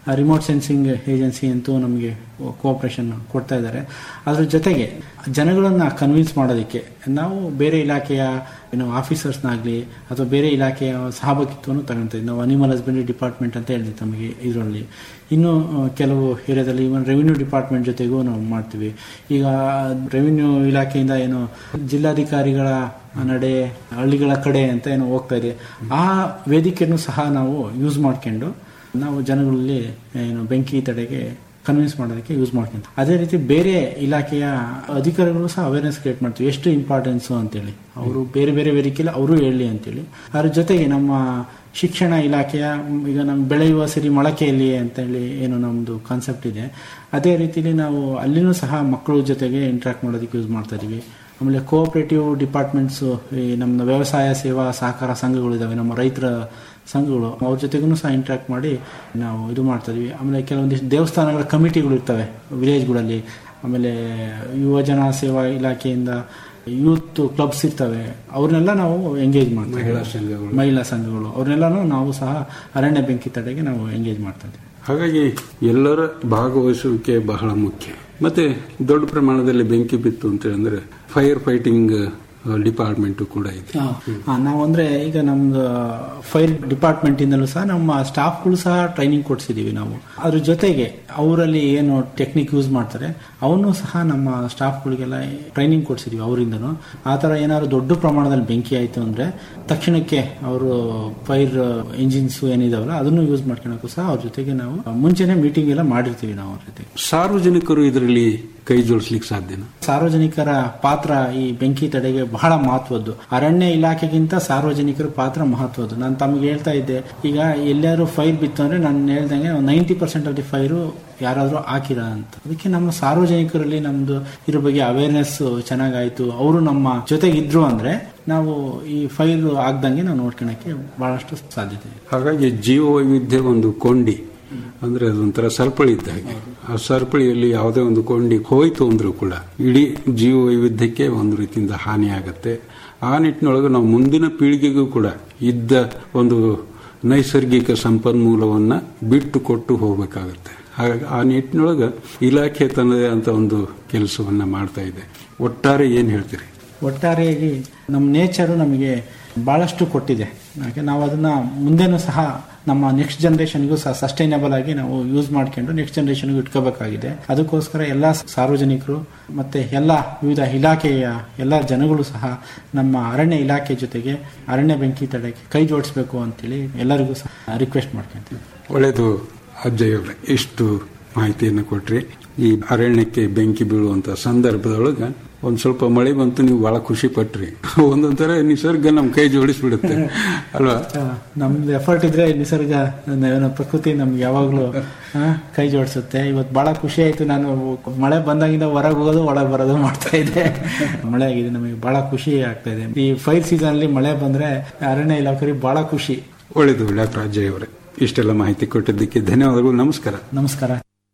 ರಿಮೋಟ್ ಸೆನ್ಸಿಂಗ್ ಏಜೆನ್ಸಿ ಅಂತೂ ನಮಗೆ ಕೋಆಪರೇಷನ್ ಕೊಡ್ತಾ ಇದ್ದಾರೆ ಅದ್ರ ಜೊತೆಗೆ ಜನಗಳನ್ನ ಕನ್ವಿನ್ಸ್ ಮಾಡೋದಕ್ಕೆ ನಾವು ಬೇರೆ ಇಲಾಖೆಯ ಏನು ಆಫೀಸರ್ಸ್ನಾಗಲಿ ಅಥವಾ ಬೇರೆ ಇಲಾಖೆಯ ಸಹಭಾಗಿತ್ವವನ್ನು ತಗೊಳ್ತಾ ನಾವು ಅನಿಮಲ್ ಹಸ್ಬೆಂಡ್ರಿ ಡಿಪಾರ್ಟ್ಮೆಂಟ್ ಅಂತ ಹೇಳಿದ್ವಿ ತಮಗೆ ಇದರಲ್ಲಿ ಇನ್ನು ಆ, ಕೆಲವು ಏರಿಯಾದಲ್ಲಿ ಇವನ್ ರೆವಿನ್ಯೂ ಡಿಪಾರ್ಟ್ಮೆಂಟ್ ಜೊತೆಗೂ ನಾವು ಮಾಡ್ತೀವಿ ಈಗ ರೆವಿನ್ಯೂ ಇಲಾಖೆಯಿಂದ ಏನು ಜಿಲ್ಲಾಧಿಕಾರಿಗಳ ನಡೆ ಹಳ್ಳಿಗಳ ಕಡೆ ಅಂತ ಏನೋ ಹೋಗ್ತಾ ಇದೆ ಆ ವೇದಿಕೆಯನ್ನು ಸಹ ನಾವು ಯೂಸ್ ಮಾಡ್ಕೊಂಡು ನಾವು ಜನಗಳಲ್ಲಿ ಏನು ಬೆಂಕಿ ತಡೆಗೆ ಕನ್ವಿನ್ಸ್ ಮಾಡೋದಕ್ಕೆ ಯೂಸ್ ಮಾಡ್ಕೊಂತ ಅದೇ ರೀತಿ ಬೇರೆ ಇಲಾಖೆಯ ಅಧಿಕಾರಿಗಳು ಸಹ ಅವೇರ್ನೆಸ್ ಕ್ರಿಯೇಟ್ ಮಾಡ್ತೀವಿ ಎಷ್ಟು ಇಂಪಾರ್ಟೆನ್ಸು ಅಂತೇಳಿ ಅವರು ಬೇರೆ ಬೇರೆ ವೇದಿಕೆಯಲ್ಲಿ ಅವರು ಹೇಳಿ ಅಂತೇಳಿ ಅದ್ರ ಜೊತೆಗೆ ನಮ್ಮ ಶಿಕ್ಷಣ ಇಲಾಖೆಯ ಮ್, ಈಗ ನಮ್ಮ ಬೆಳೆಯುವ ಸಿರಿ ಮೊಳಕೆಯಲ್ಲಿ ಅಂತೇಳಿ ಏನು ನಮ್ಮದು ಕಾನ್ಸೆಪ್ಟ್ ಇದೆ ಅದೇ ರೀತಿಲಿ ನಾವು ಅಲ್ಲಿನೂ ಸಹ ಮಕ್ಕಳ ಜೊತೆಗೆ ಇಂಟ್ರಾಕ್ಟ್ ಮಾಡೋದಕ್ಕೆ ಯೂಸ್ ಮಾಡ್ತಾ ಇದೀವಿ ಆಮೇಲೆ ಕೋಆಪರೇಟಿವ್ ಡಿಪಾರ್ಟ್ಮೆಂಟ್ಸು ಈ ನಮ್ಮ ವ್ಯವಸಾಯ ಸೇವಾ ಸಹಕಾರ ಸಂಘಗಳಿದಾವೆ ನಮ್ಮ ರೈತರ ಸಂಘಗಳು ಅವ್ರ ಜೊತೆಗೂ ಸಹ ಇಂಟ್ರಾಕ್ಟ್ ಮಾಡಿ ನಾವು ಇದು ಮಾಡ್ತಾ ಇದೀವಿ ಆಮೇಲೆ ಕೆಲವೊಂದಿಷ್ಟು ದೇವಸ್ಥಾನಗಳ ಕಮಿಟಿಗಳು ಇರ್ತವೆ ವಿಲೇಜ್ಗಳಲ್ಲಿ ಆಮೇಲೆ ಯುವಜನ ಸೇವಾ ಇಲಾಖೆಯಿಂದ ಯೂತ್ ಕ್ಲಬ್ಸ್ ಇರ್ತವೆ ಅವ್ರನ್ನೆಲ್ಲ ನಾವು ಎಂಗೇಜ್ ಮಾಡ್ತೀವಿ ಮಹಿಳಾ ಸಂಘಗಳು. ಮಹಿಳಾ ಸಂಘಗಳು ಅವ್ರನ್ನೆಲ್ಲನೂ ನಾವು ಸಹ ಅರಣ್ಯ ಬೆಂಕಿ ತಡೆಗೆ ನಾವು ಎಂಗೇಜ್ ಮಾಡ್ತಾ ಇದ್ದೀವಿ ಹಾಗಾಗಿ ಎಲ್ಲರ ಭಾಗವಹಿಸುವಿಕೆ ಬಹಳ ಮುಖ್ಯ ಮತ್ತೆ ದೊಡ್ಡ ಪ್ರಮಾಣದಲ್ಲಿ ಬೆಂಕಿ ಬಿತ್ತು ಅಂತ ಹೇಳಿದ್ರೆ ಫೈರ್ ಫೈಟಿಂಗ್ ಡಿಪಾರ್ಟ್ಮೆಂಟ್ ಕೂಡ ಇದೆ ಹಾ, ನಾವು ಅಂದ್ರೆ ಈಗ ನಮ್ದು ಫೈರ್ ಡಿಪಾರ್ಟ್ಮೆಂಟ್ ಇಂದಲೂ ಸಹ ನಮ್ಮ ಸ್ಟಾಫ್ಗಳು ಸಹ ಟ್ರೈನಿಂಗ್ ಕೊಡ್ಸಿದೀವಿ ನಾವು ಅದ್ರ ಜೊತೆಗೆ ಅವರಲ್ಲಿ ಏನು ಟೆಕ್ನಿಕ್ ಯೂಸ್ ಮಾಡ್ತಾರೆ ಅವನು ಸಹ ನಮ್ಮ ಸ್ಟಾಫ್ಗಳಿಗೆಲ್ಲ ಟ್ರೈನಿಂಗ್ ಕೊಡ್ಸಿದೀವಿ ಅವರಿಂದನು ಆ ತರ ಏನಾದ್ರು ದೊಡ್ಡ ಪ್ರಮಾಣದಲ್ಲಿ ಬೆಂಕಿ ಆಯ್ತು ಅಂದ್ರೆ ತಕ್ಷಣಕ್ಕೆ ಅವರು ಫೈರ್ ಇಂಜಿನ್ಸ್ ಏನಿದಾವಲ್ಲ ಅದನ್ನು ಯೂಸ್ ಮಾಡ್ಕೊಳಕ್ಕೂ ಸಹ ಅವ್ರ ಜೊತೆಗೆ ನಾವು ಮುಂಚೆನೆ ಮೀಟಿಂಗ್ ಎಲ್ಲ ಮಾಡಿರ್ತೀವಿ ನಾವು ಅವ್ರ ಜೊತೆಗೆ ಸಾರ್ವಜನಿಕರು ಇದರಲ್ಲಿ ಕೈ ಜೋಡಿಸ್ಲಿಕ್ಕೆ ಸಾಧ್ಯನಾ ಸಾರ್ವಜನಿಕರ ಪಾತ್ರ ಈ ಬೆಂಕಿ ತಡೆಗೆ ಬಹಳ ಮಹತ್ವದ್ದು ಅರಣ್ಯ ಇಲಾಖೆಗಿಂತ ಸಾರ್ವಜನಿಕರ ಪಾತ್ರ ಮಹತ್ವದ್ದು ನಾನು ತಮಗೆ ಹೇಳ್ತಾ ಇದ್ದೆ ಈಗ ಎಲ್ಲಾದ್ರೂ ಫೈರ್ ಬಿತ್ತು ಅಂದ್ರೆ ನಾನು ಹೇಳ್ದಂಗೆ ninety percent of the fire ಯಾರಾದ್ರೂ ಹಾಕಿರ ಅಂತ ಅದಕ್ಕೆ ನಮ್ಮ ಸಾರ್ವಜನಿಕರಲ್ಲಿ ನಮ್ದು ಇದ್ರ ಬಗ್ಗೆ ಅವೇರ್ನೆಸ್ ಚೆನ್ನಾಗಾಯ್ತು ಅವರು ನಮ್ಮ ಜೊತೆಗೆ ಇದ್ರು ಅಂದ್ರೆ ನಾವು ಈ ಫೈರ್ ಆಗ್ದಂಗೆ ನಾವು ನೋಡ್ಕೊಳಕ್ಕೆ ಬಹಳಷ್ಟು ಸಾಧ್ಯತೆ ಇದೆ ಹಾಗಾಗಿ ಜೀವ ವೈವಿಧ್ಯ ಒಂದು ಕೊಂಡಿ ಅಂದ್ರೆ ಅದೊಂಥರ ಸರಪಳಿ ಇದ್ದ ಹಾಗೆ ಆ ಸರಪಳಿಯಲ್ಲಿ ಯಾವುದೇ ಒಂದು ಕೊಂಡಿ ಹೋಯ್ತು ಅಂದ್ರೂ ಕೂಡ ಇಡೀ ಜೀವ ವೈವಿಧ್ಯಕ್ಕೆ ಒಂದು ರೀತಿಯಿಂದ ಹಾನಿ ಆಗತ್ತೆ ಆ ನಿಟ್ಟಿನೊಳಗೆ ನಾವು ಮುಂದಿನ ಪೀಳಿಗೆಗೂ ಕೂಡ ಇದ್ದ ಒಂದು ನೈಸರ್ಗಿಕ ಸಂಪನ್ಮೂಲವನ್ನ ಬಿಟ್ಟು ಕೊಟ್ಟು ಹೋಗಬೇಕಾಗತ್ತೆ ಹಾಗಾಗಿ ಆ ನಿಟ್ಟಿನೊಳಗೆ ಇಲಾಖೆ ತನ್ನದೇ ಅಂತ ಒಂದು ಕೆಲಸವನ್ನ ಮಾಡ್ತಾ ಇದೆ ಒಟ್ಟಾರೆ ಏನ್ ಹೇಳ್ತೀರಿ ಒಟ್ಟಾರೆಯಾಗಿ ನಮ್ಮ ನೇಚರು ನಮಗೆ ಬಹಳಷ್ಟು ಕೊಟ್ಟಿದೆ ಹಾಗೆ ನಾವು ಅದನ್ನ ಮುಂದೆನೂ ಸಹ ನಮ್ಮ ನೆಕ್ಸ್ಟ್ ಜನರೇಷನ್ಗೂ ಸಹ ಸಸ್ಟೈನಬಲ್ ಆಗಿ ನಾವು ಯೂಸ್ ಮಾಡ್ಕೊಂಡು ನೆಕ್ಸ್ಟ್ ಜನರೇಷನ್ಗೂ ಇಟ್ಕೋಬೇಕಾಗಿದೆ ಅದಕ್ಕೋಸ್ಕರ ಎಲ್ಲ ಸಾರ್ವಜನಿಕರು ಮತ್ತೆ ಎಲ್ಲ ವಿವಿಧ ಇಲಾಖೆಯ ಎಲ್ಲ ಜನಗಳು ಸಹ ನಮ್ಮ ಅರಣ್ಯ ಇಲಾಖೆ ಜೊತೆಗೆ ಅರಣ್ಯ ಬೆಂಕಿ ತಡೆಗೆ ಕೈ ಜೋಡಿಸ್ಬೇಕು ಅಂತೇಳಿ ಎಲ್ಲರಿಗೂ ಸಹ ರಿಕ್ವೆಸ್ಟ್ ಮಾಡ್ಕೊಂತೀವಿ ಒಳ್ಳೆಯದು ಅಜ್ಜಯ್ ಅವರೇ ಇಷ್ಟು ಮಾಹಿತಿಯನ್ನು ಕೊಟ್ರಿ ಈ ಅರಣ್ಯಕ್ಕೆ ಬೆಂಕಿ ಬೀಳುವಂತ ಸಂದರ್ಭದೊಳಗ ಒಂದ್ ಸ್ವಲ್ಪ ಮಳೆ ಬಂತು ನೀವು ಬಹಳ ಖುಷಿ ಪಟ್ರಿ ಒಂದೊಂಥರ ನಿಸರ್ಗ ನಮ್ ಕೈ ಜೋಡಿಸ್ಬಿಡುತ್ತೆ ಅಲ್ವಾ ಆ, ನಮ್ದು ಎಫರ್ಟ್ ಇದ್ರೆ ನಿಸರ್ಗ ಏನೋ ಪ್ರಕೃತಿ ನಮ್ಗೆ ಯಾವಾಗ್ಲೂ ಆ, ಕೈ ಜೋಡಿಸುತ್ತೆ ಇವತ್ತು ಬಹಳ ಖುಷಿ ಆಯ್ತು ನಾನು ಮಳೆ ಬಂದಾಗಿಂದ ಹೊರಗೆ ಹೋಗೋದು ಒಳಗೆ ಬರೋದು ಮಾಡ್ತಾ ಇದ್ದೆ ಮಳೆ ಆಗಿದೆ ನಮಗೆ ಬಹಳ ಖುಷಿ ಆಗ್ತಾ ಇದೆ ಈ ಫೈರ್ ಸೀಸನ್ ಅಲ್ಲಿ ಮಳೆ ಬಂದ್ರೆ ಅರಣ್ಯ ಇಲಾಖೆಗೆ ಬಹಳ ಖುಷಿ ಒಳ್ಳೆಯದು ಡಾಕ್ಟರ್ ಅಜಯ್ ಅವರೇ ಇಷ್ಟೆಲ್ಲ ಮಾಹಿತಿ ಕೊಟ್ಟಿದ್ದಕ್ಕೆ ಧನ್ಯವಾದಗಳು ನಮಸ್ಕಾರ ನಮಸ್ಕಾರ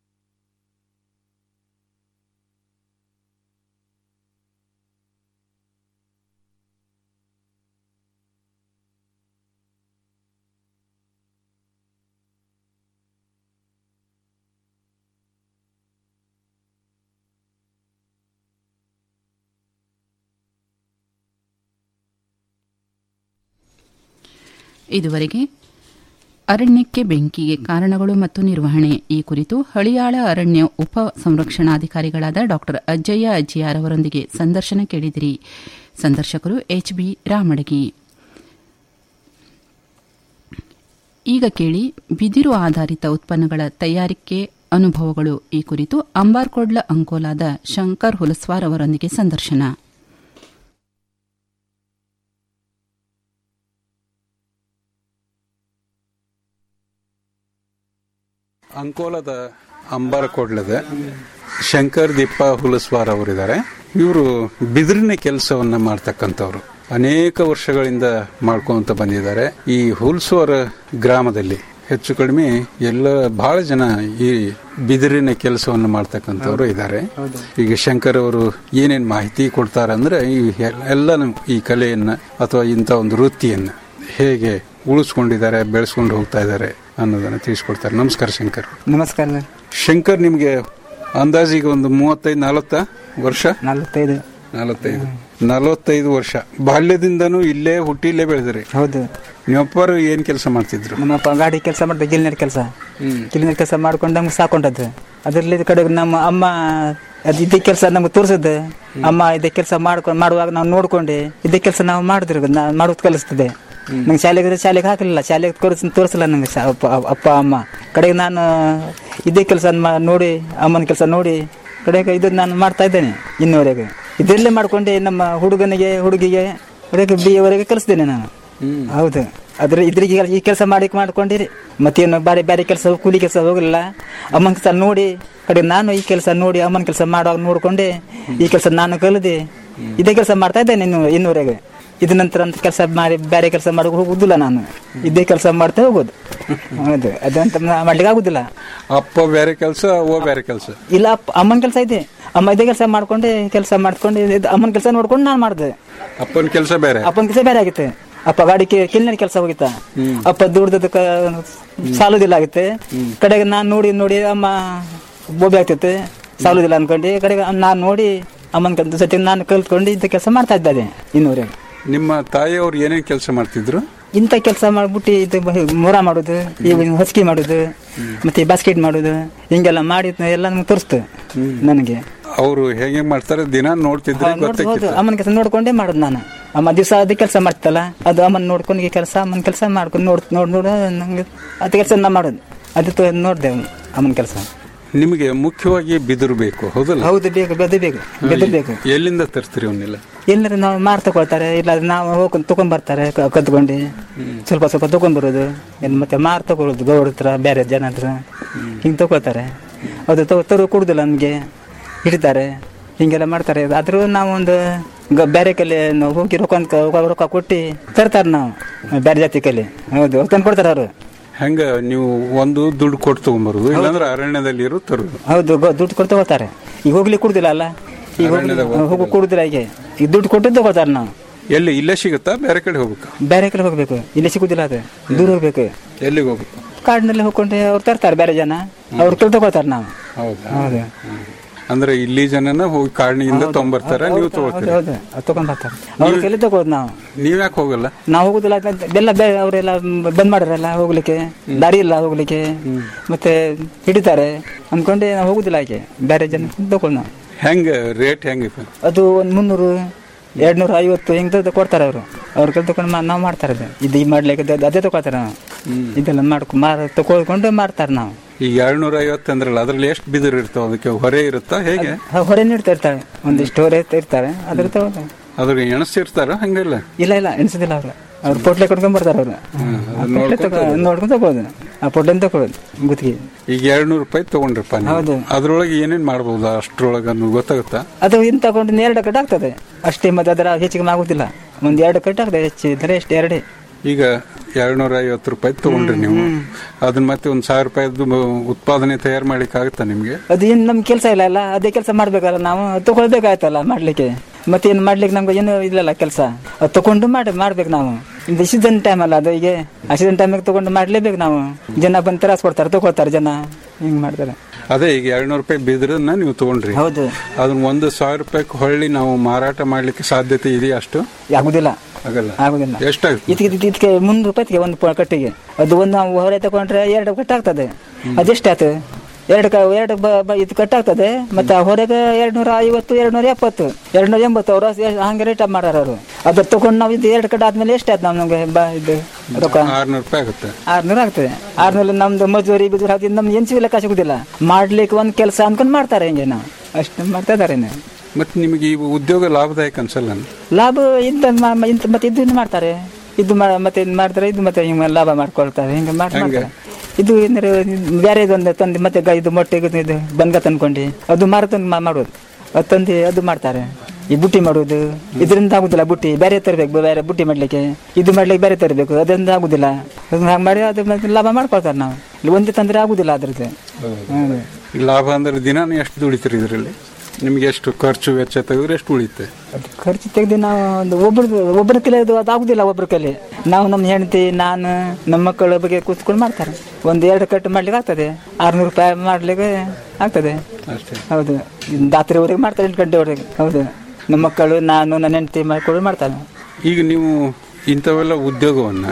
ಇದುವರೆಗೆ ಅರಣ್ಯಕ್ಕೆ ಬೆಂಕಿಗೆ ಕಾರಣಗಳು ಮತ್ತು ನಿರ್ವಹಣೆ ಈ ಕುರಿತು ಹಳಿಯಾಳ ಅರಣ್ಯ ಉಪ ಸಂರಕ್ಷಣಾಧಿಕಾರಿಗಳಾದ ಡಾ ಅಜ್ಜಯ್ಯ ಅಜ್ಜಿಯಾರ್ ಅವರೊಂದಿಗೆ ಸಂದರ್ಶನ ಕೇಳಿದಿರಿ ಸಂದರ್ಶಕರು ಎಚ್ ಬಿ ರಾಮಡಗಿ ಈಗ ಕೇಳಿ ಬಿದಿರು ಆಧಾರಿತ ಉತ್ಪನ್ನಗಳ ತಯಾರಿಕೆ ಅನುಭವಗಳು ಈ ಕುರಿತು ಅಂಬಾರ್ಕೋಡ್ಲ ಅಂಕೋಲಾದ ಶಂಕರ್ ಹುಲಸ್ವಾರ್ ಅವರೊಂದಿಗೆ ಸಂದರ್ಶನ ಅಂಕೋಲದ ಅಂಬಾರಕೋಡ್ಲದ ಶಂಕರ್ ದಿಪ್ಪ ಹುಲಸ್ವಾರ್ ಅವರಿದ್ದಾರೆ ಇವರು ಬಿದಿರಿನ ಕೆಲಸವನ್ನ ಮಾಡ್ತಕ್ಕಂಥವ್ರು ಅನೇಕ ವರ್ಷಗಳಿಂದ ಮಾಡ್ಕೊಂತ ಬಂದಿದ್ದಾರೆ ಈ ಹುಲ್ಸ್ವರ ಗ್ರಾಮದಲ್ಲಿ ಹೆಚ್ಚು ಕಡಿಮೆ ಎಲ್ಲ ಬಹಳ ಜನ ಈ ಬಿದಿರಿನ ಕೆಲಸವನ್ನು ಮಾಡ್ತಕ್ಕಂಥವ್ರು ಇದ್ದಾರೆ ಈಗ ಶಂಕರ್ ಅವರು ಏನೇನ್ ಮಾಹಿತಿ ಕೊಡ್ತಾರಂದ್ರೆ ಈ ಎಲ್ಲ ಈ ಕಲೆಯನ್ನ ಅಥವಾ ಇಂಥ ಒಂದು ವೃತ್ತಿಯನ್ನ ಹೇಗೆ ಉಳಿಸ್ಕೊಂಡಿದ್ದಾರೆ ಬೆಳೆಸ್ಕೊಂಡು ಹೋಗ್ತಾ ಇದ್ದಾರೆ ಅನ್ನೋದನ್ನ ತಿಳಿಸ್ಕೊಡ್ತಾರೆ ನಮಸ್ಕಾರ ಶಂಕರ್ ನಮಸ್ಕಾರ ಶಂಕರ್ ನಿಮ್ಗೆ ಅಂದಾಜಿಗೆ ಒಂದು ಮೂವತ್ತೈದು ನಲವತ್ತ ವರ್ಷ ನಲವತ್ತೈದು ನಲವತ್ತೈದು ನಲವತ್ತೈದು ವರ್ಷ ಬಾಲ್ಯದಿಂದನೂ ಇಲ್ಲೇ ಹುಟ್ಟಿ ಇಲ್ಲೇ ಬೆಳೆದ್ರಿ ಹೌದು ನಿಮ್ಮಪ್ಪರು ಏನ್ ಕೆಲಸ ಮಾಡ್ತಿದ್ರು ನಮ್ಮಪ್ಪ ಗಾಡಿ ಕೆಲಸ ಮಾಡ್ದೆ ಗಿಲ್ನರ್ ಕೆಲಸ ಗಿಲ್ನರ್ ಕೆಲಸ ಮಾಡ್ಕೊಂಡು ನಮ್ಗೆ ಸಾಕೊಂಡದ್ದು ಅದರಲ್ಲಿ ಈ ಕಡೆ ನಮ್ಮ ಅಮ್ಮ ಅದು ಇದೇ ಕೆಲಸ ನಮ್ಗೆ ತೋರಿಸಿದ್ದು ಅಮ್ಮ ಇದೇ ಕೆಲಸ ಮಾಡ್ಕೊಂಡು ಮಾಡುವಾಗ ನಾವು ನೋಡ್ಕೊಂಡು ಇದೇ ಕೆಲಸ ನಾವು ಮಾಡಿದ್ರು ನಾವು ಮಾಡೋದು ಕಲಿಸ್ತದೆ ನಂಗೆ ಶಾಲೆಗೆ ಹೋದ್ರೆ ಶಾಲೆಗೆ ಹಾಕಲಿಲ್ಲ ಶಾಲೆಗೆ ತೋರಿಸ್ ತೋರಿಸಲ್ಲ ನಂಗೆ ಶಾ- ಅಪ್ಪ ಅಪ್ಪ ಅಮ್ಮ ಕಡೆಗೆ ನಾನು ಇದೇ ಕೆಲಸ ನೋಡಿ ಅಮ್ಮನ ಕೆಲಸ ನೋಡಿ ಕಡೆಗೆ ಇದು ನಾನು ಮಾಡ್ತಾ ಇದ್ದೇನೆ ಇನ್ನುವರೆಗೆ ಇದರಲ್ಲೇ ಮಾಡ್ಕೊಂಡು ನಮ್ಮ ಹುಡುಗನಿಗೆ ಹುಡುಗಿಗೆ ಕಡೆಗೆ ಬಿ ಎವರೆಗೆ ಕಲಿಸ್ತೇನೆ ನಾನು ಹೌದು ಅದ್ರ ಇದ್ರಿಗೆ ಈ ಕೆಲಸ ಮಾಡಿ ಮಾಡ್ಕೊಂಡಿರಿ ಮತ್ತೇನು ಬೇರೆ ಬೇರೆ ಕೆಲಸ ಕೂಲಿ ಕೆಲಸ ಹೋಗಲಿಲ್ಲ ಅಮ್ಮನ ಕೆಲಸ ನೋಡಿ ಕಡೆ ನಾನು ಈ ಕೆಲಸ ನೋಡಿ ಅಮ್ಮನ ಕೆಲಸ ಮಾಡುವಾಗ ನೋಡ್ಕೊಂಡೆ ಈ ಕೆಲಸ ನಾನು ಕಲಿದೆ ಇದೇ ಕೆಲಸ ಮಾಡ್ತಾ ಇದ್ದೇನೆ ಇನ್ನು ಇನ್ನೂವರೆಗೆ ಇದ ನಂತರ ಅಂತ ಕೆಲಸ ಮಾಡಿ ಬೇರೆ ಕೆಲಸ ಮಾಡೋಕೆ ಹೋಗುದಿಲ್ಲ ನಾನು ಇದೇ ಕೆಲಸ ಮಾಡ್ತಾ ಹೋಗೋದು ಹೌದು ಅದಂತ ನಾ- ಮಾಡ್ಲಿಕ್ಕೆ ಆಗುದಿಲ್ಲ ಅಪ್ಪ ಬೇರೆ ಕೆಲಸ ಓ ಬೇರೆ ಕೆಲಸ ಇಲ್ಲ ಅಪ್ಪ ಅಮ್ಮನ ಕೆಲಸ ಇದೆ ಅಮ್ಮ ಇದೇ ಕೆಲಸ ಮಾಡ್ಕೊಂಡೆ ಕೆಲಸ ಮಾಡ್ಕೊಂಡು ಇದು ಅಮ್ಮನ ಕೆಲಸ ನೋಡ್ಕೊಂಡು ನಾನು ಮಾಡಿದೆ ಅಪ್ಪನ ಕೆಲಸ ಬೇರೆ ಅಪ್ಪನ ಕೆಲಸ ಬೇರೆ ಆಗಿತ್ತೆ ಅಪ್ಪ ಗಾಡಿ ಕಿಲ್ನ ಕೆಲಸ ಹೋಗಿತ್ತ ಅಪ್ಪ ದುಡ್ದದಕ್ಕ ಸಾಲುದಿಲ್ಲ ಆಗಿತ್ತೆ ಕಡೆಗೆ ನಾನು ನೋಡಿ ನೋಡಿ ಅಮ್ಮ ಬೋಬಿ ಆಗ್ತೈತೆ ಸಾಲುದಿಲ್ಲ ಅನ್ಕೊಂಡು ಕಡೆಗೆ ನಾನು ನೋಡಿ ಅಮ್ಮನ ಕೆಲಸ ಸತಿ ನಾನು ಕಲ್ತ್ಕೊಂಡು ಇಂಥ ಕೆಲಸ ಮಾಡ್ತಾ ಇದ್ದಾರೆ ಇನ್ನೂವರೆಗೆ ನಿಮ್ಮ ತಾಯಿಯವ್ರು ಏನೇನ್ ಕೆಲಸ ಮಾಡ್ತಿದ್ರು ಇಂಥ ಕೆಲಸ ಮಾಡ್ಬಿಟ್ಟು ಇದು ಬ- ಮೊರ ಮಾಡೋದು ಈ ಹೊಸ್ಕಿ ಮಾಡೋದು ಮತ್ತೆ ಬಾಸ್ಕೆಟ್ ಮಾಡೋದು ಹಿಂಗೆಲ್ಲ ಮಾಡಿ ಎಲ್ಲ ನಮ್ಗೆ ತೋರಿಸ್ತು ನನಗೆ ಅವರು ಹೇಗೆ ಮಾಡ್ತಾರೆ ದಿನ ನೋಡ್ತಿದ್ರೆ ಹೌದು, ಹೌದು ಗೊತ್ತಾಗ್ತಿತ್ತು ಅಮ್ಮನ ಕೆಲಸ ನೋಡ್ಕೊಂಡೇ ಮಾಡೋದು ನಾನು ಅಮ್ಮ ದಿವಸ ಅದೇ ಕೆಲಸ ಮಾಡ್ತಲ್ಲ ಅದು ಅಮ್ಮನ ನೋಡ್ಕೊಂಡು ಈ ಕೆಲಸ ಅಮ್ಮನ ಕೆಲಸ ಮಾಡ್ಕೊಂಡು ನೋಡ್ ನೋಡ್ ನೋಡ ನಂಗೆ ಅದು ಕೆಲಸ ನಾ ಮಾಡೋದು ಅದು ತೊ- ನೋಡ್ದೆ ಅಮ್ಮನ ಕೆಲಸ ನಿಮಗೆ ಮುಖ್ಯವಾಗಿ ಬಿದಿರು ಬೇಕು ಹೌದಲ್ಲ ಹೌದು ಬೇಕು ಬೆದು ಬೇಕು ಬೆದು ಬೇಕು ಎಲ್ಲಿಂದ ತರ್ತೀರಿ ಅವನ್ನೆಲ್ಲ ಎಲ್ಲರೂ ನಾವು ಮಾರ್ ತಗೊಳ್ತಾರೆ ಇಲ್ಲ ನಾವು ಹೋಗಿ ತಗೊಂಡ್ ಬರ್ತಾರೆ ಕ- ಕದ್ಕೊಂಡು ಸ್ವಲ್ಪ ಸ್ವಲ್ಪ ತಗೊಂಡ್ ಬರೋದು ಏನ್ ಮತ್ತೆ ಮಾರ್ ತಗೊಳ್ಳೋದು ಗೌಡ ಹತ್ರ ಬೇರೆ ಜನ ಹತ್ರ ಹಿಂಗೆ ತಗೊಳ್ತಾರೆ ಅದು ತಗೋ ತರು ಕೊಡುದಿಲ್ಲ ನಮಗೆ ಹಿಡಿತಾರೆ ಹಿಂಗೆಲ್ಲ ಮಾಡ್ತಾರೆ ಆದ್ರೂ ನಾವು ಒಂದು ಗ- ಬೇರೆ ಕಲೆ ನಾವು ಹೋಗಿ ರೊಕ್ಕ ಅಂತ ರೊಕ್ಕ ಕೊಟ್ಟು ತರ್ತಾರೆ ನಾವು ಬೇರೆ ಜಾತಿ ಕಲೆ ಹೌದು ಅವ್ರು ತಂದು ಕೊಡ್ತಾರೆ ಅವರು ಹೆಂಗ ನೀವು ಒಂದು ದುಡ್ಡು ಕೊಟ್ಟು ತಗೊಂಬರುದು ಇಲ್ಲಾಂದ್ರೆ ಅರಣ್ಯದಲ್ಲಿ ಇರೋ ತರುದು ಹೌದು ಗ- ದುಡ್ಡು ಕೊಟ್ಟು ತಗೋತಾರೆ ಈಗ ಹೋಗ್ಲಿಕ್ಕೆ ಕೊಡುದಿಲ್ಲ ಅಲ್ಲ ಈಗ ಅರಣ್ಯದಾಗ ಹೋಗಿ ಕೊಡುದಿಲ್ಲ ಹೀಗೆ ಈಗ ದುಡ್ಡು ಕೊಟ್ಟು ತಗೋತಾರೆ ನಾವು ಎಲ್ಲಿ ಇಲ್ಲೇ ಸಿಗುತ್ತಾ ಬೇರೆ ಕಡೆ ಹೋಗ್ಬೇಕಾ ಬೇರೆ ಕಡೆ ಹೋಗ್ಬೇಕು ಇಲ್ಲಿ ಸಿಗುದಿಲ್ಲ ಅದು ದೂರ ಹೋಗ್ಬೇಕು ಎಲ್ಲಿಗೆ ಹೋಗ್ಬೇಕು ಕಾಡಿನಲ್ಲಿ ಹೋಗ್ಕೊಂಡ್ರೆ ಅವ್ರು ತರ್ತಾರೆ ಬೇರೆ ಜನ ಅವ್ರು ಕೇಳಿ ತಗೋತಾರೆ ನಾವು ಹೌದಾ ಹೌದು ಅಂದ್ರೆ ಇಲ್ಲಿ ಜನನ ಹೋಗಿ ಕಾಡಿನಿಂದ ತೊಗೊಂಬರ್ತಾರ ನೀವು ಹೌದು ತಗೋತೀರಿ ಹೌದು ಅವ್ರು ತಗೊಂಡ್ ಬರ್ತಾರೆ ಅವ್ರ ಕೈಲಿ ತಗೋದು ನಾವು ನೀವ್ ಯಾಕೆ ಹೋಗಲ್ಲ ನಾವು ಹೋಗುದಿಲ್ಲ ಅದ್- ಎಲ್ಲ ಬೇರೆ ಅವರೆಲ್ಲ ಬಂದ್ ಮಾಡ್ಯಾರಲ್ಲ ಹೋಗ್ಲಿಕ್ಕೆ ದಾರಿ ಇಲ್ಲ ಹೋಗ್ಲಿಕ್ಕೆ ಮತ್ತೆ ಹಿಡಿತಾರೆ ಅನ್ಕೊಂಡೆ ನಾವು ಹೋಗುದಿಲ್ಲ ಆಕೆ ಬೇರೆ ಜನ ತಗೊಂಡು ನಾವು ಹೆಂಗ ರೇಟ್ ಹೆಂಗ ಅದು ಒಂದು ಮುನ್ನೂರು ಎರಡ್ನೂರ ಐವತ್ತು ಹಿಂಗೆ ಕೊಡ್ತಾರೆ ಅವರು ಅವ್ರ ಕೈ ತಗೊಂಡು ನಾವು ಮಾಡ್ತಾರೆ ಅದು ಇದು ಈ ಮಾಡ್ಲಿಕ್ಕೆ ಅದು- ಅದೇ ತಗೊಳ್ತಾರೆ ನಾವು ಇದೆಲ್ಲ ಮಾಡ್ಕೊ ಮಾರ ತಗೊಳ್ಕೊಂಡು ಮಾಡ್ತಾರೆ ನಾವು ಈಗ ಎರಡ್ನೂರ ಐವತ್ತು ಅಂದ್ರಲ್ಲ ಅದ್ರಲ್ಲಿ ಎಷ್ಟು ಬಿದಿರು ಇರ್ತಾವ ಅದಕ್ಕೆ ಹೊರೆ ಇರುತ್ತಾ ಹೇಗೆ ಹ- ಹೊರೆ ನೀಡ್ತಾ ಇರ್ತಾರೆ ಒಂದಿಷ್ಟು ಹೊರೆ ಇರ್ತಾರೆ ಅದ್ರ ತಗೊಂಡು ಅದ್ರ ಎಣಸಿರ್ತಾರ ಹಂಗಿಲ್ಲ ಇಲ್ಲ ಇಲ್ಲ ಎಣಿಸೋದಿಲ್ಲ ಅವ್ರು ಅವ್ರು ಪೊಟ್ಲೆ ಕೊಡ್ಕೊಂಡ್ ಬರ್ತಾರೆ ಅವರು ನೋಡ್ಕೊಂಡು ತಗೋದು ಆ ಪೊಟ್ಲೆನ ತಗೊಳ್ಳೋದು ಗುತ್ತಿಗೆ ಈಗ ಎರಡ್ನೂರು ರೂಪಾಯಿ ತಗೊಂಡ್ರಪ್ಪ ನೀವು. ಹೌದು. ಅದ್ರೊಳಗೆ ಏನೇನ್ ಮಾಡ್ಬೋದು ಅಷ್ಟ್ರೊಳಗೆ ಅನ್ನೋದು ಗೊತ್ತಾಗುತ್ತಾ ಅದು ಇನ್ ತಗೊಂಡು ಎರಡು ಕಟ್ ಆಗ್ತದೆ ಅಷ್ಟೇ ಮತ್ತೆ ಅದರ ಹೆಚ್ಚಿಗೆ ಆಗುದಿಲ್ಲ ಒಂದ್ ಎರಡು ಕಟ್ ಆಗ್ತದೆ ಹೆಚ್ಚಿದ್ರೆ ಎಷ್ಟು ಎರಡೇ ಈಗ ಎರಡ್ನೂರ ಐವತ್ತು ರೂಪಾಯಿ ತಗೊಂಡ್ರಿ ನೀವು ಅದನ್ನ ಮತ್ತೆ ಒಂದ್ ಸಾವಿರ ರೂಪಾಯಿದು ಉತ್ಪಾದನೆ ತಯಾರು ಮಾಡ್ಲಿಕ್ಕೆ ಆಗುತ್ತಾ ನಿಮ್ಗೆ ಅದು ಏನು ನಮ್ಗೆ ಕೆಲಸ ಇಲ್ಲ ಅಲ್ಲ ಅದೇ ಕೆಲಸ ಮಾಡ್ಬೇಕಲ್ಲ ನಾವು ತಗೊಳ್ಬೇಕಾಯ್ತಲ್ಲ ಮಾಡ್ಲಿಕ್ಕೆ ಮತ್ತೆ ಏನು ಮಾಡ್ಲಿಕ್ಕೆ ನಮ್ಗೆ ಏನು ಇಲ್ಲಲ್ಲ ಕೆಲಸ ಅದು ತಗೊಂಡು ಮಾಡಿ ಮಾಡ್ಬೇಕು ನಾವು ಇದು ಸೀಸನ್ ಟೈಮ್ ಅಲ್ಲ ಅದು ಈಗ ಆ ಸೀಸನ್ ಟೈಮಿಗೆ ತಗೊಂಡು ಮಾಡ್ಲೇಬೇಕು ನಾವು ಜನ ಬಂದು ತ್ರಾಸ ಕೊಡ್ತಾರೆ ತಗೊಳ್ತಾರೆ ಜನ ಹಿಂಗ್ ಮಾಡ್ತಾರೆ ಅದೇ ಈಗ ಎರಡ್ನೂರು ರೂಪಾಯಿ ಬಿದಿರನ್ನ ನೀವು ತಗೊಂಡ್ರಿ ಹೌದು ಅದನ್ನ ಒಂದು ಸಾವಿರ ರೂಪಾಯಿ ಹೊಳ್ಳಿ ನಾವು ಮಾರಾಟ ಮಾಡ್ಲಿಕ್ಕೆ ಸಾಧ್ಯತೆ ಇದೆಯಾ ಅಷ್ಟು ಆಗುದಿಲ್ಲ ಆಗಲ್ಲ ಆಗುದಿಲ್ಲ ಎಷ್ಟಾಗುತ್ತೆ ಇದಕ್ಕೆ ಇದಕ್ಕೆ ಮುನ್ನೂರು ರೂಪಾಯಿಗೆ ಒಂದು ಪ- ಕಟ್ಟಿಗೆ ಅದು ಒಂದು ನಾವು ಹೊರೆ ತಗೊಂಡ್ರೆ ಎರಡು ಕಟ್ ಆಗ್ತದೆ ಅದೆಷ್ಟಾಯ್ತು ಎರಡು ಕ ಎರಡು ಬ- ಬ- ಇದು ಕಟ್ ಆಗ್ತದೆ ಮತ್ತೆ ಆ ಹೊರೆಗೆ ಎರಡು ನೂರ ಐವತ್ತು ಎರಡು ನೂರ ಎಪ್ಪತ್ತು ಎರಡು ನೂರ ಎಂಬತ್ತು ಅವರು ಹಂಗೆ ರೇಟ್ ಮಾಡ್ಯಾರ ಅವರು ಅದು ತಗೊಂಡು ನಾವು ಇದು ಎರಡು ಕಟ್ ಆದ್ಮೇಲೆ ಎಷ್ಟಾಯ್ತು ನಮ್ಗೆ ಬ ಇದು ರೊಕ್ಕ ಆರ್ನೂರು ರೂಪಾಯಿ ಆಗುತ್ತೆ ಆರ್ನೂರು ಆಗ್ತದೆ ಆರ್ನೂರು ನಮ್ದು ಮಜೂರಿ ಬಿಜೂರಿ ಹಾಕಿ ನಮ್ಗೆ ಏನು ಸಿಗಲಿಕ್ಕೆ ಸಿಗುದಿಲ್ಲ ಮಾಡ್ಲಿಕ್ಕೆ ಒಂದು ಕೆಲಸ ಅನ್ಕೊಂಡು ಮಾಡ್ತಾರೆ ಹಿಂಗೆ ನಾವು ಅಷ್ಟು ಮಾಡ್ತಾ ಇದಾರೆ ಇನ್ನು. ಮತ್ತೆ ನಿಮಗೆ ಈ ಉದ್ಯೋಗ ಲಾಭದಾಯಕ ಅನ್ಸಲ್ಲ ಲಾಭ ಇಂತ ಮ- ಮ- ಇಂತ ಮತ್ತೆ ಇದನ್ನು ಮಾಡ್ತಾರೆ ಇದು ಮಾ- ಮತ್ತೆ ಇದು ಮಾಡ್ತಾರೆ ಇದು ಮತ್ತೆ ಹಿಂಗೆ ಲಾಭ ಮಾಡ್ಕೊಳ್ತಾರೆ ಹಿಂಗೆ ಮಾಡಿ ಮಾಡ್ತಾರೆ ಇದು ಅಂದ್ರೆ ಬೇರೆ ಇದೊಂದು ತಂದು ಮತ್ತೆ ಗ- ಇದು ಮೊಟ್ಟೆ ಇದು ಇದು ಬನ್ಗ ತಂದ್ಕೊಂಡು ಅದು ಮಾರುತಂದು ಮಾ- ಮಾಡೋದು ಅದು ತಂದು ಅದು ಮಾಡ್ತಾರೆ ಈ ಬುಟ್ಟಿ ಮಾಡೋದು ಇದರಿಂದ ಆಗುದಿಲ್ಲ ಬುಟ್ಟಿ ಬೇರೆ ತರಬೇಕು ಬೇರೆ ಬುಟ್ಟಿ ಮಾಡ್ಲಿಕ್ಕೆ ಇದು ಮಾಡ್ಲಿಕ್ಕೆ ಬೇರೆ ತರಬೇಕು ಅದರಿಂದ ಆಗುದಿಲ್ಲ ಹಾಗೆ ಮಾಡಿ ಅದು ಮತ್ತೆ ಲಾಭ ಮಾಡ್ಕೊಳ್ತಾರೆ ನಾವು ಇಲ್ಲಿ ಒಂದೇ ತಂದ್ರೆ ಆಗುದಿಲ್ಲ ಅದ್ರದ್ದು ಹೌದು. ಲಾಭ ಅಂದ್ರೆ ದಿನಾನು ಎಷ್ಟು ದುಡಿತೀರಿ ಇದರಲ್ಲಿ ನಿಮ್ಗೆ ಎಷ್ಟು ಖರ್ಚು ವೆಚ್ಚ ತೆಗೆದ್ರೆ ಎಷ್ಟು ಉಳಿತೆ ಅದು ಖರ್ಚು ತೆಗೆದು ನಾವು ಒಂದು ಒಬ್ರದ್ದು ಒಬ್ಬರ ಕೈಲಿ ಅದು ಅದಾಗುದಿಲ್ಲ ಒಬ್ಬರ ಕೈಲಿ ನಾವು ನಮ್ಮ ಹೆಂಡತಿ ನಾನು ನಮ್ಮ ಮಕ್ಕಳ ಬಗ್ಗೆ ಕೂತ್ಕೊಂಡು ಮಾಡ್ತಾರೆ ಒಂದು ಎರಡು ಕಟ್ಟು ಮಾಡ್ಲಿಕ್ಕೆ ಆಗ್ತದೆ ಆರ್ನೂರು ರೂಪಾಯಿ ಮಾಡ್ಲಿಕ್ಕೆ ಆಗ್ತದೆ ಅಷ್ಟೇ ಹೌದು ಇನ್ನು ರಾತ್ರಿವರೆಗೆ ಮಾಡ್ತಾರೆ ಎಂಟು ಗಂಟೆವರೆಗೆ ಹೌದು ನಮ್ಮ ಮಕ್ಕಳು ನಾನು ನನ್ನ ಹೆಂಡತಿ ಮಾಡ್ಕೊಂಡು ಮಾಡ್ತಾರೆ ಈಗ ನೀವು ಇಂಥವೆಲ್ಲ ಉದ್ಯೋಗವನ್ನ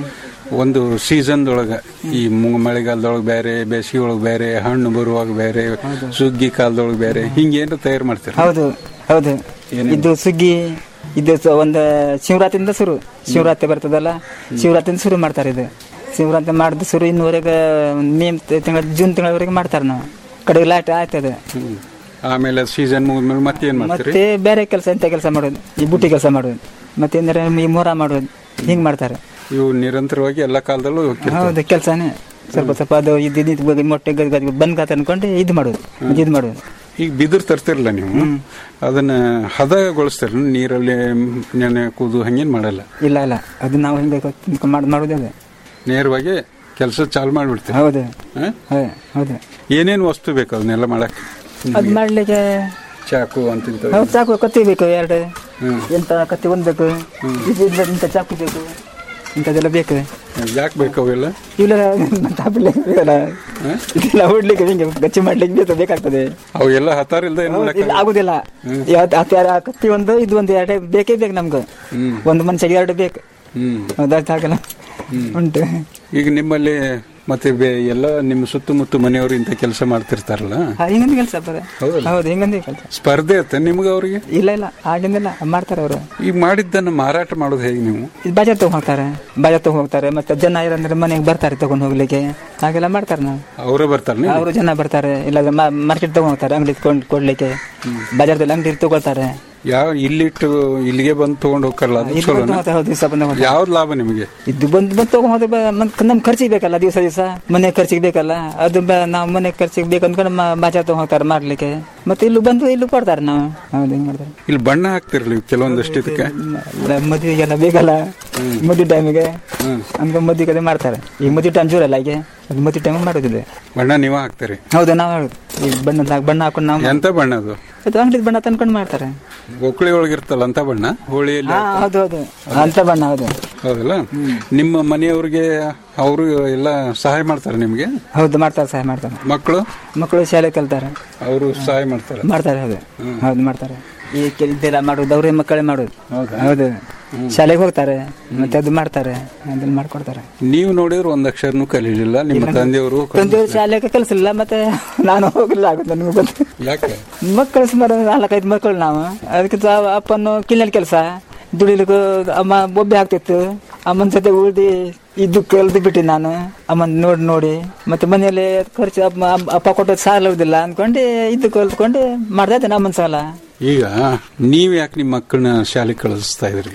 ಒಂದು ಸೀಸನ್ದೊಳಗ ಈ ಮು- ಮಳೆಗಾಲದೊಳಗೆ ಬೇರೆ ಬೇಸಿಗೆ ಒಳಗೆ ಬೇರೆ ಹಣ್ಣು ಬರುವಾಗ ಬೇರೆ ಸುಗ್ಗಿ ಕಾಲದೊಳಗೆ ಬೇರೆ ಹಿಂಗೇನು ತಯಾರು ಮಾಡ್ತೀರಾ ಹೌದು ಹೌದು ಇದು ಸುಗ್ಗಿ ಇದು ಸ- ಒಂದು ಶಿವರಾತ್ರಿಯಿಂದ ಶುರು ಶಿವರಾತ್ರಿ ಬರ್ತದಲ್ಲ ಶಿವರಾತ್ರಿಯಿಂದ ಶುರು ಮಾಡ್ತಾರೆ ಇದು ಶಿವರಾತ್ರಿ ಮಾಡಿದ ಶುರು ಇನ್ನುವರೆಗೆ ಮೇ ತಿಂಗಳ ಜೂನ್ ತಿಂಗಳವರೆಗೆ ಮಾಡ್ತಾರೆ ನಾವು ಕಡೆಗೆ ಲಾಟ್ ಆಯ್ತದೆ ಹ್ಮ್. ಆಮೇಲೆ ಸೀಸನ್ ಮುಗಿದ್ಮೇಲೆ ಮತ್ತೆ ಏನ್ ಮಾಡ್ತೀರಿ ಮತ್ತೆ ಬೇರೆ ಕೆಲಸ ಎಂತ ಕೆಲಸ ಮಾಡೋದು ಈ ಬುಟ್ಟಿ ಕೆಲಸ ಮಾಡೋದು ಮತ್ತೆ ಅಂದ್ರೆ ಈ ಮೊರ ಮಾಡೋದು ಹಿಂಗ್ ಮಾಡ್ತಾರೆ ಇವು ನಿರಂತರವಾಗಿ ಎಲ್ಲ ಕಾಲದಲ್ಲೂ ಹೋಗ್ತಿರ್ತಾವೆ. ಹೌದು ಕೆಲಸನೇ ಸ್ವಲ್ಪ ಸ್ವಲ್ಪ ಅದು ಇದು ಇದು ಬಗ್ಗೆ ಮೊಟ್ಟೆ ಗದ್- ಗದ್- ಬಂದ್ ಕಾತ ಅನ್ಕೊಂಡು ಇದು ಮಾಡೋದು ಇದು ಮಾಡೋದು ಈಗ ಬಿದಿರು ತರ್ತಿರಲ್ಲ ನೀವು ಅದನ್ನ ಹದಗೊಳಿಸ್ತಾರ ನೀರಲ್ಲಿ ನೆನೆ ಕೂದು ಹಂಗೇನ್ ಮಾಡಲ್ಲ ಇಲ್ಲ ಇಲ್ಲ ಅದು ನಾವು ಹಿಂಗೆ ಗೊತ್ತು- ಮಾಡ್- ಮಾಡೋದೇ ಅದೇ ನೇರವಾಗಿ ಕೆಲಸ ಚಾಲು ಮಾಡ್ಬಿಡ್ತೀವಿ ಹೌದು ಹ? ಹೌದು ಹೌದು ಏನೇನ್ ವಸ್ತು ಬೇಕು ಅದನ್ನೆಲ್ಲ ಮಾಡಕ್ ಅದು ಮಾಡ್ಲಿಕ್ಕೆ ಚಾಕು ಅಂತಿಂತ ಹೌದು ಚಾಕು ಕತ್ತಿ ಬೇಕು ಎರಡು ಹ್ಮ್. ಎಂತ ಕತ್ತಿ ಒಂದು ಬೇಕು ಇದು ಇಲ್ಲ, ಇಂಥ ಚಾಕು ಬೇಕು ಇಂಥದ್ದೆಲ್ಲ ಬೇಕು ಯಾಕೆ ಬೇಕು ಅವೆಲ್ಲ ಇಲ್ಲ ತಾಪಲಿಕ್ಕೆ ಬೇಕಲ್ಲ ಇದೆಲ್ಲ ಹೊಡ್ಲಿಕ್ಕೆ ಹಿಂಗೆ ಗಚ್ಚಿ ಮಾಡ್ಲಿಕ್ಕೆ ಬೇಕು ಬೇಕಾಗ್ತದೆ ಅವೆಲ್ಲ ಹತಾರ ಇಲ್ದ ಏನ್ ಮಾಡಕ್ ಇಲ್ಲ, ಆಗುದಿಲ್ಲ ಯಾವ್ದು ಹತ್ಯಾರ ಕತ್ತಿ ಒಂದು ಇದು ಒಂದು ಎರಡೇ ಬೇಕೇ ಬೇಕು ನಮ್ಗೆ ಹ್ಮ್. ಒಂದು ಮನುಷ್ಯಗೆ ಎರಡು ಬೇಕು ಹ್ಮ್ ಹೌದು ಹಾಗಲ್ಲ ಉಂಟು ಈಗ ನಿಮ್ಮಲ್ಲಿ ಮತ್ತೆ ಬೇ- ಎಲ್ಲ ನಿಮ್ಮ ಸುತ್ತಮುತ್ತ ಮನೆಯವರು ಇಂಥ ಕೆಲಸ ಮಾಡ್ತಿರ್ತಾರಲ್ಲ ಹಾ, ಹಿಂಗಂದು ಕೆಲಸ ಬರ ಹೌದಲ್ಲ? ಹೌದು ಹಿಂಗಂದು ಕೆಲಸ ಸ್ಪರ್ಧೆ ಇರುತ್ತೆ ನಿಮ್ಗೆ ಅವ್ರಿಗೆ ಇಲ್ಲ ಇಲ್ಲ ಆಗಿಂದಿಲ್ಲ ಮಾಡ್ತಾರೆ ಅವರು ಈಗ ಮಾಡಿದ್ದನ್ನು ಮಾರಾಟ ಮಾಡೋದು ಹೇಗೆ ನೀವು ಇದು ಬಾಜಾರ್ ತಗೊಂಡ್ ಹೋಗ್ತಾರೆ ಬಾಜಾರ್ ತಗೊಂಡ್ ಹೋಗ್ತಾರೆ ಮತ್ತೆ ಜನ ಇರಂದ್ರೆ ಮನೆಗೆ ಬರ್ತಾರೆ ತಗೊಂಡ್ ಹೋಗ್ಲಿಕ್ಕೆ ಹಾಗೆಲ್ಲ ಮಾಡ್ತಾರೆ ನಾವು ಅವರೇ ಬರ್ತಾರೆ ಅವರು ಜನ ಬರ್ತಾರೆ ಇಲ್ಲಾಂದ್ರೆ ಮಾರ್ಕೆಟ್ ತಗೊಂಡ್ ಹೋಗ್ತಾರೆ ಅಂಗಡಿ ಕೊಂಡು ಕೊಡ್ಲಿಕ್ಕೆ ಬಾಜಾರದಲ್ಲಿ ಅಂಗಡಿ ತಗೊಳ್ತಾರೆ ಯಾವ ಇಲ್ಲಿಟ್ಟು ಇಲ್ಲಿಗೆ ಬಂದು ತಗೊಂಡು ಹೋಗ್ತಾರಲ್ಲ ಅದು ಇದು ಚಲೋನಾ? ಬಂದು ಹೋಗ್ತಾರೆ, ಹೌದು, ದಿವ್ಸ ಬಂದು ಹೋಗ್ತಾರೆ. ಯಾವ್ದು ಲಾಭ ನಿಮಗೆ ಇದು ಬಂದು ಬಂದು ತಗೊಂಡ್ ಹೋದ್ರೆ ಬ- ಮತ್ತ್ ನಮ್ ಖರ್ಚಿಗೆ ಬೇಕಲ್ಲ ದಿವಸ ದಿವಸ ಮನೆ ಖರ್ಚಿಗೆ ಬೇಕಲ್ಲ ಅದು ಬ- ನಾವು ಮನೆ ಖರ್ಚಿಗೆ ಬೇಕು ಅಂದ್ಕೊಂಡು ಮ- ಬಾಜಾರ್ ತಗೊಂಡ್ ಹೋಗ್ತಾರೆ ಮಾಡ್ಲಿಕ್ಕೆ ಮತ್ತೆ ಇಲ್ಲೂ ಬಂದು ಇಲ್ಲೂ ಕೊಡ್ತಾರೆ ನಾವು ಹೌದು ಹಿಂಗ್ ಮಾಡ್ತಾರೆ ಇಲ್ಲಿ ಬಣ್ಣ ಹಾಕ್ತಿರಲಿ ಕೆಲವೊಂದಷ್ಟು ಇದಕ್ಕೆ ಮ- ಮದ್ವೆಗೆಲ್ಲ ಬೇಕಲ್ಲ ಮದುವೆ ಟೈಮಿಗೆ ಹಂಗ ಮದುವೆ ಕಡೆ ಮಾಡ್ತಾರೆ ಈಗ ಮದುವೆ ಟೈಮ್ ಜೋರಲ್ಲ ಈಗ ಅದು ಮದುವೆ ಟೈಮ್ ಮಾಡೋದಿದೆ ಬಣ್ಣ ನೀವೇ ಹಾಕ್ತೀರಿ ಹೌದು ನಾವು ಹೇಳುದು ಈ ಬಣ್ಣದ ಬಣ್ಣ ಹಾಕೊಂಡು ನಾವು ಎಂತ ಬಣ್ಣ ಅದು ಅದು ಅಂಗಡಿ ಬಣ್ಣ ತಂದ್ಕೊಂಡು ಮಾಡ್ತಾರೆ ಒಕ್ಕಳಿ ಒಳಗಿರ್ತಲ್ಲ ಅಂತ ಬಣ್ಣ ಹೋಳಿಯಲ್ಲಿ ಹಾ ಹೌದು ಹೌದು ಅಂತ ಬಣ್ಣ ಹೌದು ಹೌದಲ್ಲ ನಿಮ್ಮ ಮನೆಯವ್ರಿಗೆ ಅವರು ಎಲ್ಲ ಸಹಾಯ ಮಾಡ್ತಾರೆ ನಿಮ್ಗೆ ಹೌದು ಮಾಡ್ತಾರೆ ಸಹಾಯ ಮಾಡ್ತಾರೆ ಮಕ್ಕಳು ಮಕ್ಕಳು ಶಾಲೆ ಕಲ್ತಾರೆ ಅವರು ಸಹಾಯ ಮಾಡ್ತಾರೆ ಮಾಡ್ತಾರೆ ಹೌದು ಹೌದು ಮಾಡ್ತಾರೆ ಈ ಕೆಲ ಇದೆಲ್ಲ ಮಾಡೋದು ಅವ್ರೇ ಮಕ್ಕಳೇ ಮಾಡೋದು ಹೌದು ಶಾಲೆಗೆ ಹೋಗ್ತಾರೆ ಮತ್ತೆ ಅದು ಮಾಡ್ತಾರೆ ಅದನ್ನ ಮಾಡ್ಕೊಡ್ತಾರೆ ನೀವು ನೋಡಿದ್ರೆ ಒಂದ್ ಅಕ್ಷರನೂ ಕಲೀಲಿಲ್ಲ ನಿಮ್ಮ ತಂದೆಯವರು ತಂದೆ ಶಾಲೆಗೆ ಕಲಿಸಲಿಲ್ಲ ಮತ್ತೆ ನಾನು ಹೋಗಲಿಲ್ಲ ಆಗುತ್ತೆ ನನಗೆ ಗೊತ್ತು ಯಾಕೆ ಮಕ್ಕಳು ಸುಮಾರು ನಾಲ್ಕೈದು ಮಕ್ಕಳು ನಾವು ಅದಕ್ಕೆ ತ- ಅಪ್ಪನು ಕಿಲ್ಲಲ್ಲಿ ಕೆಲಸ ದುಡಿಲಿಕ್ಕೆ ಅಮ್ಮ ಬೊಬ್ಬೆ ಆಗ್ತಿತ್ತು ಅಮ್ಮನ ಜೊತೆ ಉಳ್ದು ಇದ್ದು ಕಲ್ದು ಬಿಟ್ಟು ನಾನು ಅಮ್ಮನ ನೋಡಿ ನೋಡಿ ಮತ್ತೆ ಮನೆಯಲ್ಲಿ ಖರ್ಚು ಅಮ್ಮ ಅಮ್ಮ- ಅಪ್ಪ ಕೊಟ್ಟದ್ದು ಸಾಲುವುದಿಲ್ಲ ಅಂದ್ಕೊಂಡು ಇದ್ದು ಕಲ್ತ್ಕೊಂಡು ಮಾಡ್ತಾ ಇದ್ದೇನೆ ಅಮ್ಮನ ಸಾಲ ಈಗ ನೀವ್ ಯಾಕೆ ನಿಮ್ಮ ಮಕ್ಕಳನ್ನ ಶಾಲೆ ಕಳಿಸ್ತಾ ಇದ್ರಿ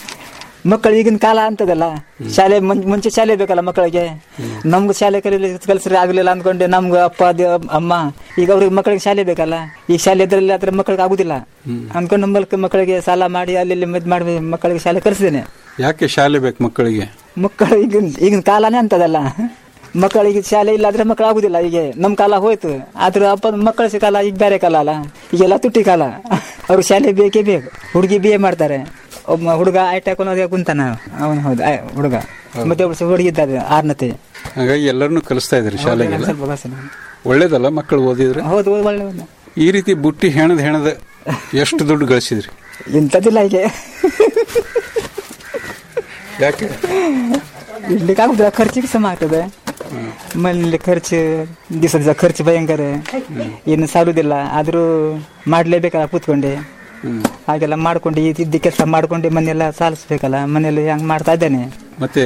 ಮಕ್ಕಳು ಈಗಿನ ಕಾಲ ಅಂತದಲ್ಲ ಶಾಲೆ ಮುಂ- ಮುಂಚೆ ಶಾಲೆ ಬೇಕಲ್ಲ ಮಕ್ಕಳಿಗೆ ನಮ್ಗೂ ಶಾಲೆ ಕಲೀಲಿ ಕಲಿಸ್ರಿ ಆಗ್ಲಿಲ್ಲ ಅಂದ್ಕೊಂಡು ನಮ್ಗೆ ಅಪ್ಪ ಅದು ಅಮ್ಮ ಈಗ ಅವ್ರಿಗೆ ಮಕ್ಕಳಿಗೆ ಶಾಲೆ ಬೇಕಲ್ಲ ಈಗ ಶಾಲೆ ಇದ್ರಲ್ಲಿ ಅದ್ರ ಮಕ್ಕಳಿಗೆ ಆಗುದಿಲ್ಲ ಅಂದ್ಕೊಂಡು ನಮ್ಮ ಮಲ್ಕ- ಮಕ್ಕಳಿಗೆ ಸಾಲ ಮಾಡಿ ಅಲ್ಲಿ ಇಲ್ಲಿ ಮದ್ ಮಾಡಿ ಮಕ್ಕಳಿಗೆ ಶಾಲೆ ಕಲಿಸಿದ್ದೇನೆ ಯಾಕೆ ಶಾಲೆ ಬೇಕು ಮಕ್ಕಳಿಗೆ ಮಕ್ಕಳು ಈಗಿನ ಈಗಿನ ಕಾಲನೇ ಅಂತದಲ್ಲ ಮಕ್ಕಳಿಗೆ ಶಾಲೆ ಇಲ್ಲ ಆದ್ರೆ ಮಕ್ಕಳು ಆಗುದಿಲ್ಲ ಈಗ ನಮ್ ಕಾಲ ಹೋಯ್ತು ಆದ್ರೆ ಅಪ್ಪ ಮಕ್ಕಳ ಕಾಲ ಈಗ ಬೇರೆ ಕಾಲ ಅಲ್ಲ ಈಗೆಲ್ಲ ತುಟ್ಟಿ ಕಾಲ ಅವ್ರಿಗೆ ಶಾಲೆ ಬೇಕೇ ಬೇಕು ಹುಡುಗಿ ಬಿ ಎ ಮಾಡ್ತಾರೆ ಒಬ್ಬ ಹುಡುಗ ಐ ಹಾಕೊಂಡು ಕುಂತಾನ ಅವನು ಹೌದು ಆ, ಹುಡುಗ ಮತ್ತೆ ಒಬ್ಬ ಹುಡುಗಿ ಇದ್ದಾರೆ ಆರ್ನತೆ ಹಾಗಾಗಿ ಎಲ್ಲರನ್ನೂ ಕಲಿಸ್ತಾ ಇದ್ರಿ ಶಾಲೆಗೆಲ್ಲ ಸ್ವಲ್ಪ ಕಳ್ಸೋಣ. ಒಳ್ಳೇದಲ್ಲ ಮಕ್ಕಳು ಓದಿದ್ರೆ ಹೌದು ಒಳ್ಳೆ ಒಳ್ಳೆ ಈ ರೀತಿ ಬುಟ್ಟಿ ಹೆಣದ ಹೆಣದ ಎಷ್ಟು ದುಡ್ಡು ಗಳಿಸಿದ್ರಿ ಇಂಥದ್ದಿಲ್ಲ ಈಗ ಯಾಕೆ ಇಡ್ಲಿಕ್ಕೆ ಆಗುದಿಲ್ಲ ಖರ್ಚಿಗೆ ಸಮ ಆಗ್ತದೆ ಮನೇಲಿ ಖರ್ಚು ದಿವಸ ದಿವಸ ಖರ್ಚು ಭಯಂಕರ ಇನ್ನು ಸಾಲುದಿಲ್ಲ ಆದ್ರೂ ಮಾಡ್ಲೇಬೇಕಲ್ಲ ಕೂತ್ಕೊಂಡೆ ಹಾಗೆಲ್ಲ ಮಾಡ್ಕೊಂಡು ಇದ್ದ ಕೆಲಸ ಮಾಡ್ಕೊಂಡು ಮನೆಯೆಲ್ಲ ಸಾಲಿಸ್ಬೇಕಲ್ಲ ಮನೆಯಲ್ಲಿ ಹಂಗ್ ಮಾಡ್ತಾ ಇದ್ದೇನೆ ಮತ್ತೆ